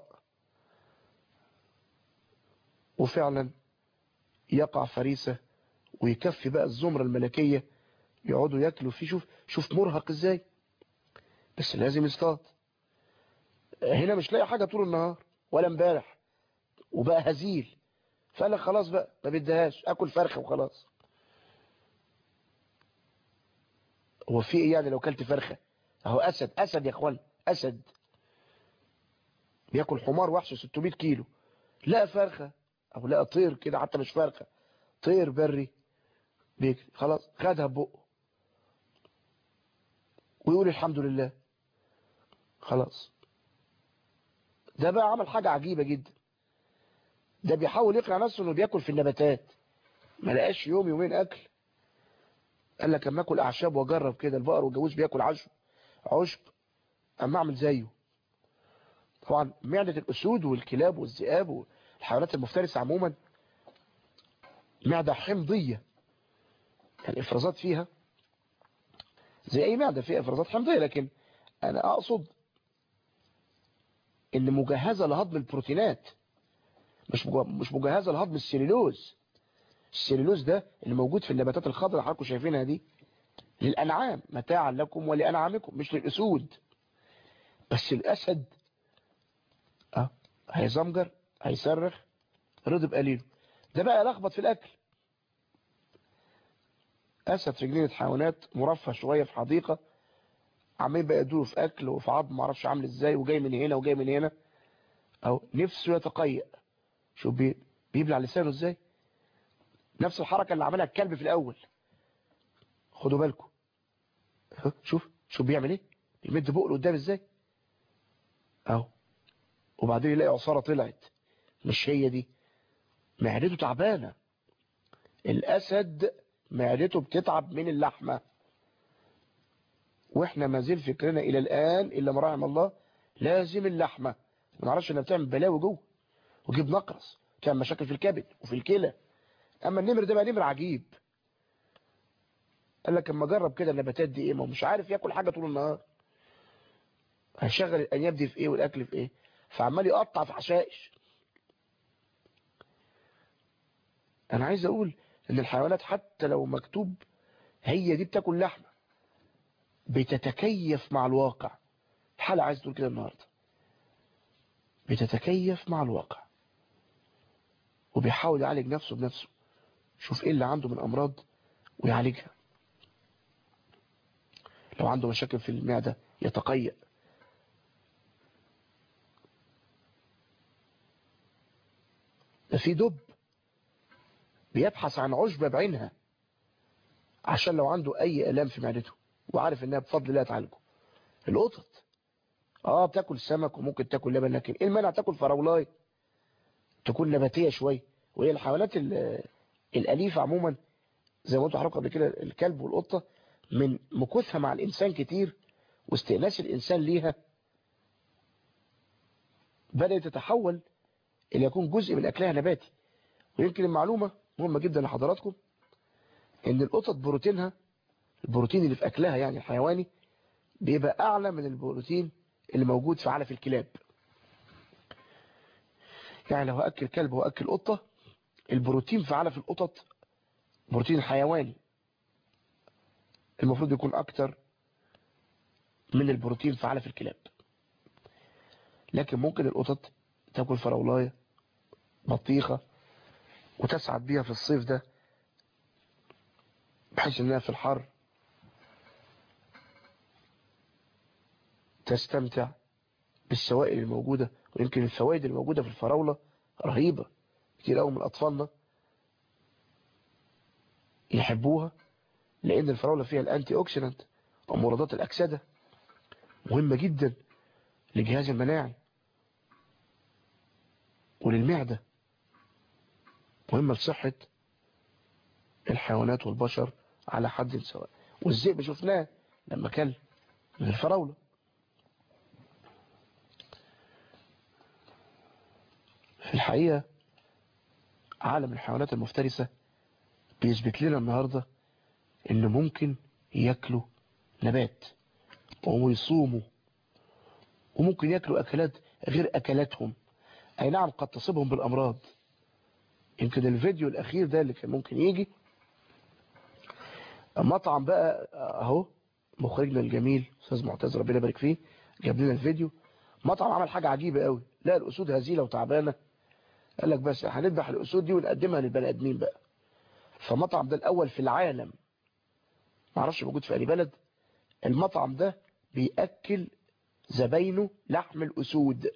وفعلا يقع فريسة ويكفي بقى الزمرة الملكية يقعدوا ياكلوا فيه شوف شوف مرهق ازاي بس لازم يصطاد هنا مش لاقي حاجة طول النهار ولا امبارح وبقى هزيل فقال لك خلاص بقى ما بدهاش اكل فرخة وخلاص هو في ايه يعني لو كلت فرخة اهو اسد اسد يا اخوان اسد بياكل حمار وحش 600 كيلو لقى فرخة او لقى طير كده حتى مش فرخة طير بري بيجري خلاص خدها ببقه ويقول الحمد لله خلاص ده بقى عمل حاجة عجيبة جدا ده بيحاول يقنع نفسه انه بياكل في النباتات ما لقاش يوم يومين اكل قال لك اما اكل اعشاب واجرب كده البقر والجاموس بياكل عشب عشب اما اعمل زيه طبعا معدة الاسود والكلاب والذئاب والحيوانات المفترسة عموما معدة حمضية يعني افرازات فيها زي اي معدة فيها افرازات حمضية لكن انا اقصد ان مجهزة لهضم البروتينات مش مش مجهزة لهضم السليلوز السليلوز ده اللي موجود في النباتات الخضراء اللي حضراتكم شايفينها دي للأنعام متاعا لكم ولأنعامكم مش للأسود بس الأسد اه هيزمجر هيصرخ رضب قليله ده بقى لخبط في الأكل اسد في جنينه حيوانات مرفه شويه في حديقه عمال بقى يدور في اكل وفي عظم ما اعرفش عامل ازاي وجاي من هنا وجاي من هنا او نفسه يتقيأ شوف بي بيبلع لسانه ازاي نفس الحركه اللي عملها الكلب في الاول خدوا بالكم شوف شوف بيعمل ايه بيمد بقه لقدام ازاي اهو وبعدين يلاقي عصاره طلعت مش هي دي معدته تعبانه الاسد معدته بتتعب من اللحمه واحنا ما زال فكرنا الى الان الا ما رحم الله لازم اللحمه ما نعرفش انها بتعمل بلاوي جوه وتجيب نقرس تعمل مشاكل في الكبد وفي الكلى اما النمر ده بقى نمر عجيب قال لك اما اجرب كده النباتات دي ايه ما هو مش عارف ياكل حاجه طول النهار هيشغل الانياب دي في ايه والاكل في ايه فعمال يقطع في حشائش انا عايز اقول ان الحيوانات حتى لو مكتوب هي دي بتاكل لحمه بتتكيف مع الواقع الحالة عايز تقول كده النهاردة بتتكيف مع الواقع وبيحاول يعالج نفسه بنفسه شوف ايه اللي عنده من امراض ويعالجها لو عنده مشاكل في المعدة يتقيأ ده في دب بيبحث عن عشبة بعينها عشان لو عنده اي الام في معدته وعارف انها بفضل الله تعالجه القطط اه بتاكل سمك وممكن تاكل لبن لكن ايه المانع تاكل فراولاي تكون نباتيه شويه وهي الحيوانات الاليفه عموما زي ما قلت لحضرتك قبل كده الكلب والقطه من مكوثها مع الانسان كتير واستئناس الانسان ليها بدات تتحول الى يكون جزء من اكلها نباتي ويمكن المعلومه مهمه جدا لحضراتكم ان القطط بروتينها البروتين اللي في أكلها يعني الحيواني بيبقى أعلى من البروتين اللي موجود في علف الكلاب يعني لو أكل كلب وأكل قطة البروتين في علف القطط بروتين حيواني المفروض يكون أكتر من البروتين في علف الكلاب لكن ممكن القطط تاكل فراولايه بطيخة وتسعد بيها في الصيف ده بحيث انها في الحر تستمتع بالسوائل الموجودة ويمكن الفوائد الموجودة في الفراولة رهيبة كتير قوي من أطفالنا يحبوها لأن الفراولة فيها الأنتي أوكسيدنت ومضادات الأكسدة مهمة جدا للجهاز المناعي وللمعدة مهمة لصحة الحيوانات والبشر على حد سواء والذئب شفناه لما كل من الفراولة في الحقيقة عالم الحيوانات المفترسة بيثبت لنا النهاردة ان ممكن ياكلوا نبات ويصوموا وممكن ياكلوا اكلات غير اكلاتهم اي نعم قد تصيبهم بالامراض يمكن الفيديو الاخير ده اللي كان ممكن يجي مطعم بقى اهو مخرجنا الجميل استاذ معتز ربنا يبارك فيه جاب لنا الفيديو مطعم عمل حاجه عجيبه قوي لا الاسود هزيله وتعبانه قال لك بس هنذبح الاسود دي ونقدمها للبني ادمين بقى فمطعم ده الاول في العالم ما اعرفش موجود في اي بلد المطعم ده بياكل زباينه لحم الاسود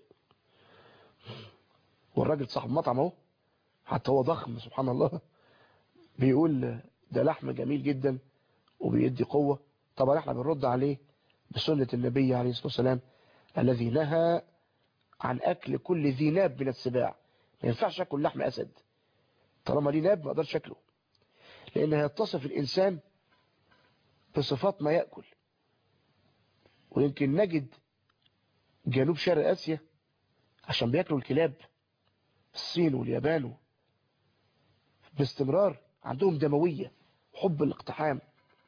والراجل صاحب المطعم اهو حتى هو ضخم سبحان الله بيقول ده لحم جميل جدا وبيدي قوة طبعا احنا بنرد عليه بسنة النبي عليه الصلاة والسلام الذي نهى عن أكل كل ذي ناب من السباع ما ينفعش أكل لحم أسد طالما ليه ناب ما أقدرش أكله لأن هيتصف الإنسان بصفات ما يأكل ويمكن نجد جنوب شرق آسيا عشان بياكلوا الكلاب الصين واليابان باستمرار عندهم دموية حب الاقتحام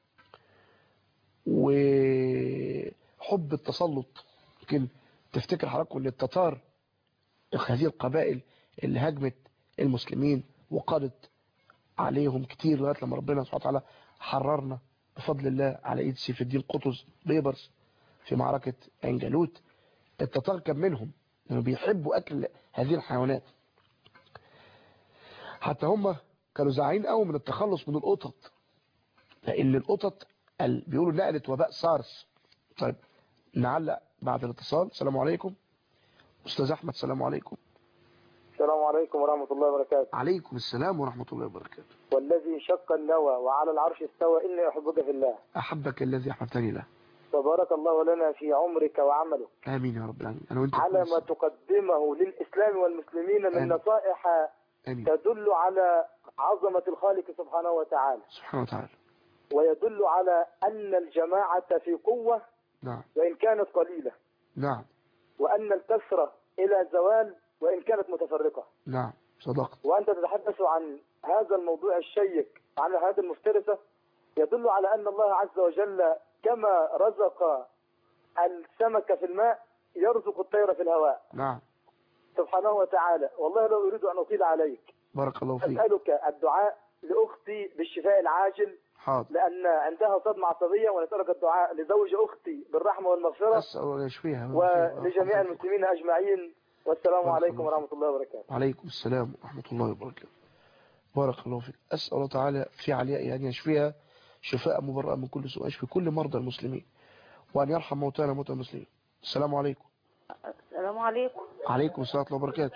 وحب التسلط يمكن تفتكر حضراتكم ان التتار هذه القبائل اللي هاجمت المسلمين وقضت عليهم كتير لغايه لما ربنا سبحانه وتعالى حررنا بفضل الله على ايد سيف الدين قطز بيبرس في معركة عين جالوت التتار كان منهم لانه بيحبوا اكل هذه الحيوانات حتى هم كانوا زعلانين قوي من التخلص من القطط لان القطط ال- بيقولوا نقلت وباء سارس طيب نعلق بعد الاتصال السلام عليكم استاذ احمد السلام عليكم السلام عليكم ورحمة الله وبركاته عليكم السلام ورحمة الله وبركاته والذي شق النوى وعلى العرش استوى إني أحبك في الله احبك الذي احببتني له وبارك الله لنا في عمرك وعملك امين يا رب العالمين انا وانت على كويس. ما تقدمه للإسلام والمسلمين من آمين. نصائح امين تدل على عظمة الخالق سبحانه وتعالى سبحانه وتعالى ويدل على أن الجماعة في قوة نعم وإن كانت قليلة نعم وأن الكثرة إلى زوال وإن كانت متفرقة نعم صدقت وأنت تتحدث عن هذا الموضوع الشيق عن هذه المفترسة يدل على أن الله عز وجل كما رزق السمك في الماء يرزق الطير في الهواء نعم سبحانه وتعالى والله لا أريد أن أطيل عليك بارك الله فيك أسألك الدعاء لأختي بالشفاء العاجل حاضر لأن عندها صدمة عصبية ونسألك الدعاء لزوج أختي بالرحمة والمغفرة اسال الله يشفيها ولجميع المسلمين أجمعين والسلام بارك عليكم الله ورحمة الله وبركاته وعليكم السلام ورحمة الله وبركاته بارك الله فيك أسأل الله تعالى في علياء أن يشفيها شفاء مبرأ من كل سوء يشفي كل مرضى المسلمين وأن يرحم موتانا موتى المسلمين السلام عليكم السلام عليكم عليكم السلام ورحمة الله وبركاته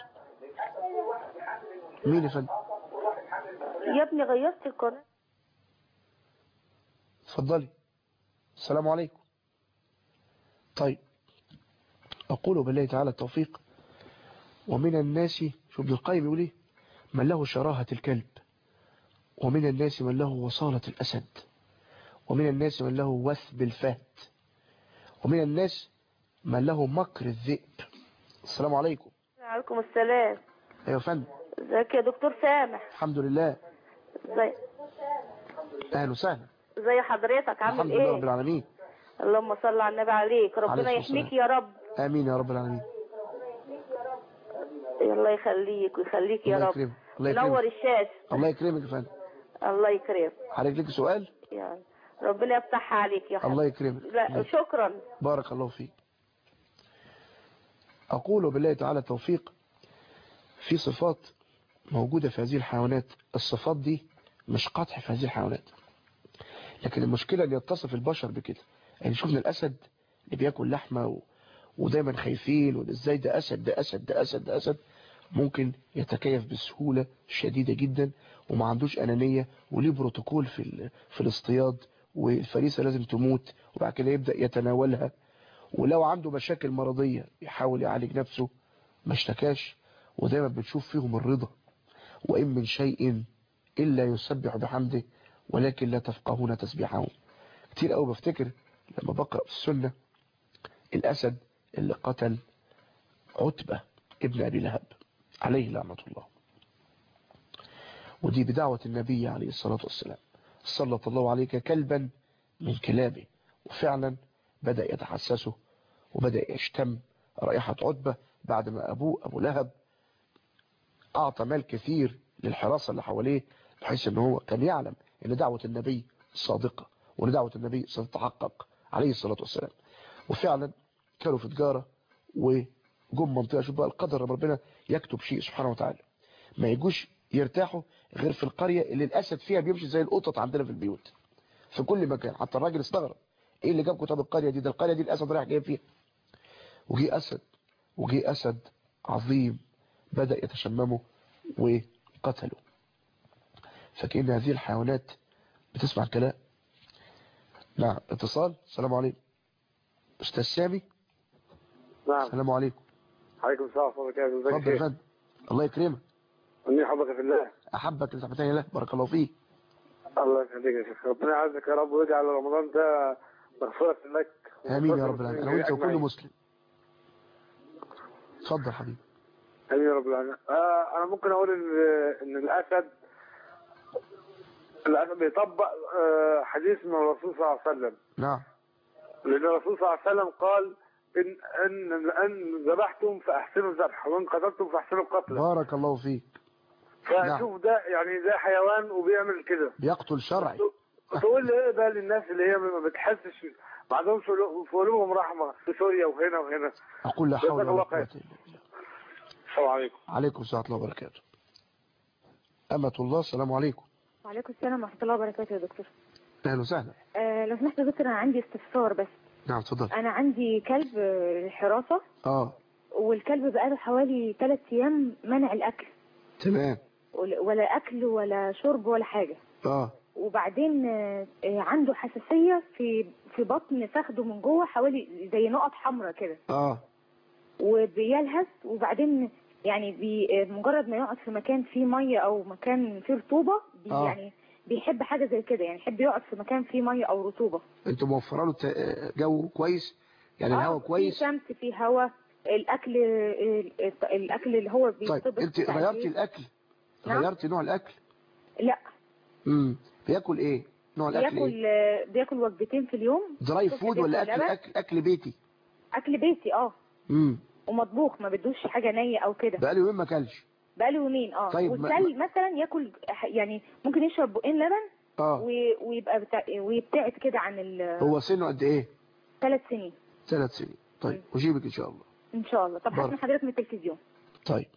مين يا فندم يا ابني غيرت القناة اتفضلي السلام عليكم طيب أقول بالله تعالى التوفيق ومن الناس شو ابن القيم يقول ايه من له شراهة الكلب ومن الناس من له وصالة الأسد ومن الناس من له وثب الفهد ومن الناس من له مكر الذئب السلام عليكم عليكم السلام ايوه يا فندم ازيك يا دكتور سامح الحمد لله ازي اهلا وسهلا ازي حضرتك عامل الحمد لله رب ايه العالمين اللهم صل على النبي عليك ربنا عليه الصلاة يحميك يا رب امين يا رب العالمين الله يخليك ويخليك يا الله رب يكرمك الله نور يكرمك الشاشه الله يكرمك يا فندم الله يكرمك عليك لك سؤال يعني ربنا يفتحها عليك يا الله حبيبي يكرمك لا شكرا بارك الله فيك أقول بالله تعالى توفيق في صفات موجودة في هذه الحيوانات الصفات دي مش قطع في هذه الحيوانات لكن المشكلة اللي يتصف البشر بكده يعني شفنا الأسد اللي بياكل لحمة و... ودايما خايفين وده ازاي ده أسد ده أسد ده أسد ده أسد ممكن يتكيف بسهولة شديدة جدا وما عندوش أنانية وليه بروتوكول في ال... في الاصطياد والفريسة لازم تموت وبعد كده يبدأ يتناولها ولو عنده مشاكل مرضية يحاول يعالج نفسه ما اشتكاش ودايما بنشوف فيهم الرضا وإن من شيء إلا يسبح بحمده ولكن لا تفقهون تسبيحهم كتير قوي بفتكر لما بقرأ في السنة الأسد اللي قتل عتبة ابن أبي لهب عليه لعنة الله ودي بدعوة النبي عليه الصلاة والسلام سلط الله عليك كلبا من كلابه وفعلا بدأ يتحسسه وبدأ يشتم رائحة عتبة بعد ما أبوه أبو لهب أعطى مال كثير للحراسة اللي حواليه بحيث أنه هو كان يعلم أن دعوة النبي صادقة وأن دعوة النبي ستتحقق عليه الصلاة والسلام وفعلا كانوا في تجارة وجم منطقة شوف بقى القدر ربنا يكتب شيء سبحانه وتعالى ما يجوش يرتاحوا غير في القرية اللي الأسد فيها بيمشي زي القطط عندنا في البيوت في كل مكان حتى الراجل استغرب ايه اللي جابكم طب القرية دي ده القرية دي الأسد رايح جاي فيها وجي أسد وجي أسد عظيم بدأ يتشممه وقتله فكأن هذه الحيوانات بتسمع الكلام نعم اتصال السلام عليكم أستاذ سامي نعم السلام عليكم عليكم السلام ورحمة الله وبركاته اتفضل يا فندم الله يكرمك إني أحبك في الله أحبك لتحبتني له بارك الله فيك الله يخليك يا شيخ ربنا يعزك يا رب ويجعل رمضان ده مغفرة لك آمين يا رب العالمين أنا وأنت وكل أجمعين. مسلم اتفضل حبيبي امين يا رب العالمين آه انا ممكن اقول ان ان الاسد الاسد بيطبق آه حديث من الرسول صلى الله عليه وسلم نعم لان الرسول صلى الله عليه وسلم قال ان ان ان ذبحتم فاحسنوا الذبح وان قتلتم فاحسنوا القتل بارك الله فيك فشوف ده يعني ده حيوان وبيعمل كده بيقتل شرعي تقول لي ايه بقى للناس اللي هي ما بتحسش ما عندهمش قلوب- في قلوبهم رحمه في سوريا وهنا وهنا أقول لا حول جزاك ولا الله قوة خير. إلا بالله السلام عليكم عليكم السلام ورحمة الله وبركاته أمة الله السلام عليكم وعليكم السلام ورحمة الله وبركاته يا دكتور اهلا وسهلا آه لو سمحت يا دكتور انا عندي استفسار بس نعم اتفضل انا عندي كلب آه، حراسه اه والكلب بقاله حوالي ثلاث ايام منع الاكل تمام ولا ولا اكل ولا شرب ولا حاجه اه وبعدين آه، آه، عنده حساسيه في في بطن فخده من جوه حوالي زي نقط حمراء كده اه وبيلهث وبعدين يعني بي آه، مجرد ما يقعد في مكان فيه ميه او مكان فيه رطوبه بي آه. يعني بيحب حاجه زي كده يعني يحب يقعد في مكان فيه ميه او رطوبه انتوا موفره له ت- جو كويس يعني آه، الهواء كويس في شمس في هواء الاكل ال- الاكل اللي هو طيب بيطبخ انت بتاع غيرتي البيت. الاكل نعم. غيرتي نوع الاكل لا امم بياكل ايه نوع الاكل ايه بياكل آه، بياكل وجبتين في اليوم دراي الصبح فود ولا بياكل اكل لبن. اكل اكل بيتي اكل بيتي اه امم ومطبوخ ما بدوش حاجه نيه او كده بقاله يومين ما اكلش بقاله يومين اه طيب، ما- والكلب مثلا ياكل ح- يعني ممكن يشرب بقين لبن اه و- ويبقى بتاع ويبتعد كده عن هو سنه قد ايه الثلاث سنين ثلاث سنين طيب اجيبك ان شاء الله ان شاء الله طب بارك. هسمع حضرتك من التلفزيون طيب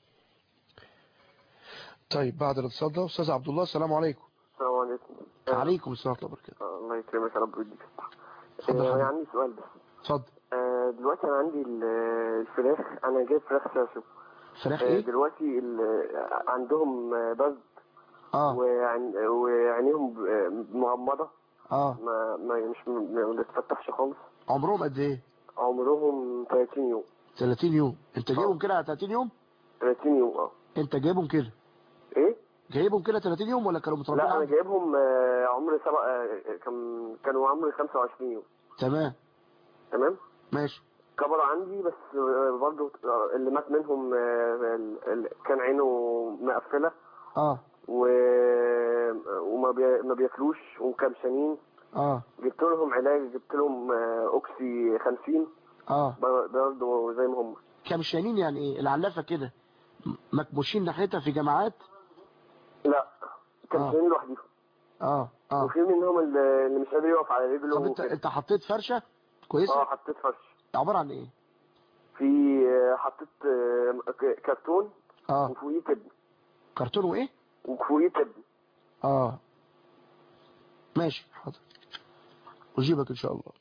طيب بعد الاتصال ده استاذ عبد الله السلام عليكم السلام عليكم عليكم السلام ورحمه الله وبركاته آه، الله يكرمك يا رب ويديك اتفضل آه، حضرتك. عندي سؤال بس اتفضل آه، دلوقتي انا عندي ال- الفراخ انا جايب فراخ ساسو فراخ آه، ايه دلوقتي ال- عندهم آه، بز اه وعن- وعينيهم ب- آه، مغمضه اه ما ما مش ما بتفتحش خالص عمرهم قد ايه عمرهم 30 يوم 30 يوم انت جايبهم آه. كده على 30 يوم 30 يوم اه انت جايبهم كده ايه جايبهم كده 30 يوم ولا كانوا متربيين لا انا عندك؟ جايبهم آه، عمر سبع آه، كان كانوا عمري 25 يوم تمام تمام ماشي كبر عندي بس آه، برضو آه، اللي مات منهم آه، ال- ال- كان عينه مقفله اه و... وما بي... ما بياكلوش ومكمشنين اه جبت لهم علاج جبت لهم آه، اوكسي 50 اه بر- برضه زي ما هم كمشانين يعني ايه العلافه كده م- مكبوشين ناحيتها في جماعات لا كمشنين لوحدهم اه اه وفي منهم اللي اللي مش قادر يقف على رجله طب انت وكده. انت حطيت فرشه كويسه اه حطيت فرش عباره عن ايه في آه، حطيت آه، ك- كرتون اه وفوقيه تبن كرتون وايه وفوقيه تبن اه ماشي حاضر اجيبك ان شاء الله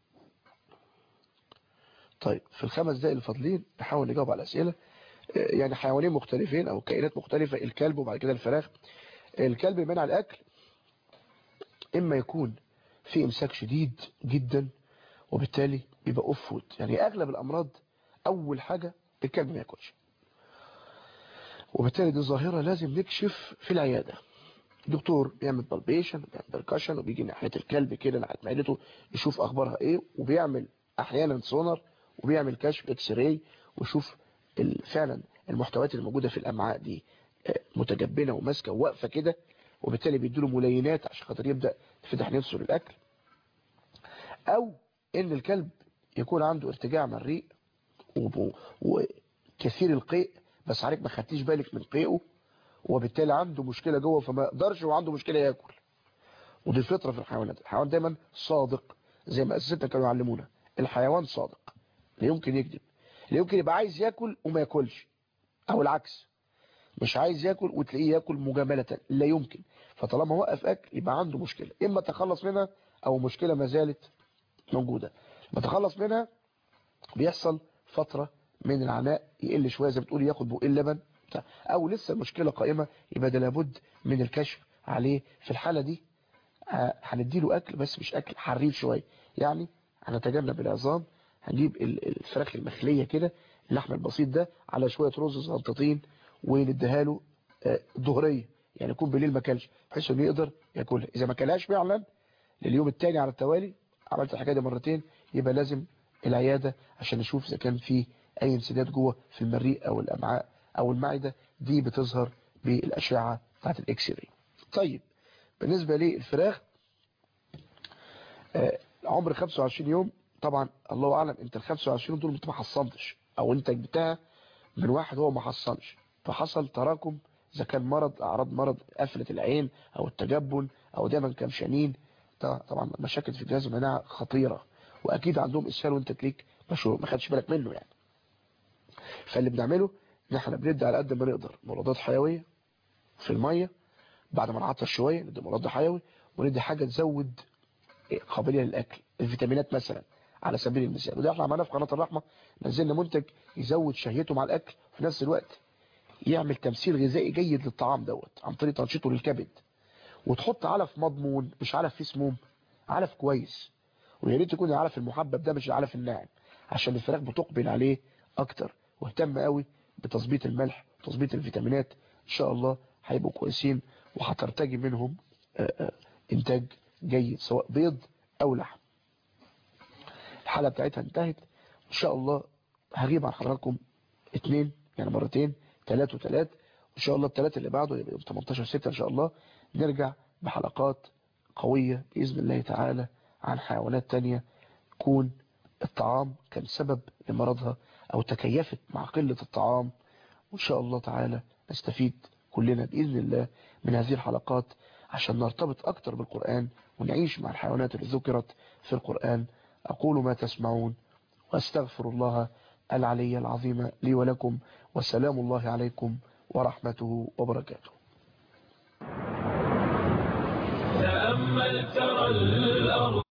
طيب في الخمس دقايق الفاضلين نحاول نجاوب على الاسئله آه، يعني حيوانين مختلفين او كائنات مختلفه الكلب وبعد كده الفراخ الكلب منع الاكل اما يكون في امساك شديد جدا وبالتالي يبقى اوف فود يعني اغلب الامراض اول حاجه الكلب ما ياكلش وبالتالي دي ظاهره لازم نكشف في العياده الدكتور بيعمل بالبيشن بيعمل بركشن وبيجي ناحيه الكلب كده ناحيه معدته يشوف اخبارها ايه وبيعمل احيانا سونار وبيعمل كشف اكس راي ويشوف ال- فعلا المحتويات اللي موجوده في الامعاء دي آه، متجبنه وماسكه وواقفه كده وبالتالي بيديله ملينات عشان خاطر يبدا يفتح نفسه للاكل او ان الكلب يكون عنده ارتجاع مريء وب- وكثير القيء بس عليك ما خدتيش بالك من قيئه وبالتالي عنده مشكلة جوه فما يقدرش وعنده مشكلة ياكل ودي الفطرة في الحيوانات الحيوان دايما صادق زي ما اساتذتنا كانوا يعلمونا الحيوان صادق لا يمكن يكذب لا يمكن يبقى عايز ياكل وما ياكلش او العكس مش عايز ياكل وتلاقيه ياكل مجاملة لا يمكن فطالما وقف اكل يبقى عنده مشكلة اما تخلص منها او مشكلة ما زالت موجودة لما تخلص منها بيحصل فترة من العناء يقل شوية زي ما بتقول ياخد بقين لبن بتاع. او لسه المشكلة قائمة يبقى ده لابد من الكشف عليه في الحالة دي آه، هنديله اكل بس مش اكل حريف شوية يعني هنتجنب العظام هنجيب ال- الفراخ المخلية كده اللحم البسيط ده على شوية رز زنطتين ونديها له آه، ظهرية يعني يكون بالليل ما كلش بحيث انه يقدر ياكلها اذا ما كلهاش فعلا لليوم التاني على التوالي عملت الحكايه دي مرتين يبقى لازم العياده عشان نشوف اذا كان في اي انسداد جوه في المريء او الامعاء او المعده دي بتظهر بالاشعه بتاعت الاكس راي طيب بالنسبه للفراخ آه، عمر 25 يوم طبعا الله اعلم انت ال 25 يوم دول انت ما حصنتش او انت جبتها من واحد هو ما حصنش فحصل تراكم اذا كان مرض اعراض مرض قفله العين او التجبن او دايما كمشانين ده طبعا مشاكل في جهاز المناعه خطيره واكيد عندهم اسهال وانت تليك مش ما خدش بالك منه يعني فاللي بنعمله ان احنا بندي على قد ما نقدر مضادات حيويه في الميه بعد ما نعطر شويه ندي مضاد حيوي وندي حاجه تزود قابلية للأكل الفيتامينات مثلا على سبيل المثال وده احنا عملنا في قناة الرحمة نزلنا منتج يزود شهيته مع الأكل في نفس الوقت يعمل تمثيل غذائي جيد للطعام دوت عن طريق تنشيطه للكبد وتحط علف مضمون مش علف فيه سموم علف كويس ويا ريت يكون العلف المحبب ده مش العلف الناعم عشان الفراخ بتقبل عليه اكتر واهتم قوي بتظبيط الملح وتظبيط الفيتامينات ان شاء الله هيبقوا كويسين وهترتجي منهم آه، آه، انتاج جيد سواء بيض او لحم الحلقه بتاعتها انتهت ان شاء الله هغيب عن حضراتكم اتنين يعني مرتين تلات وتلات وان شاء الله التلات اللي بعده يبقى يوم 18 6 ان شاء الله نرجع بحلقات قوية بإذن الله تعالى عن حيوانات تانية يكون الطعام كان سبب لمرضها أو تكيفت مع قلة الطعام وإن شاء الله تعالى نستفيد كلنا بإذن الله من هذه الحلقات عشان نرتبط أكتر بالقرآن ونعيش مع الحيوانات اللي ذكرت في القرآن أقول ما تسمعون وأستغفر الله العلي العظيم لي ولكم وسلام الله عليكم ورحمته وبركاته تأمل ترى الأرض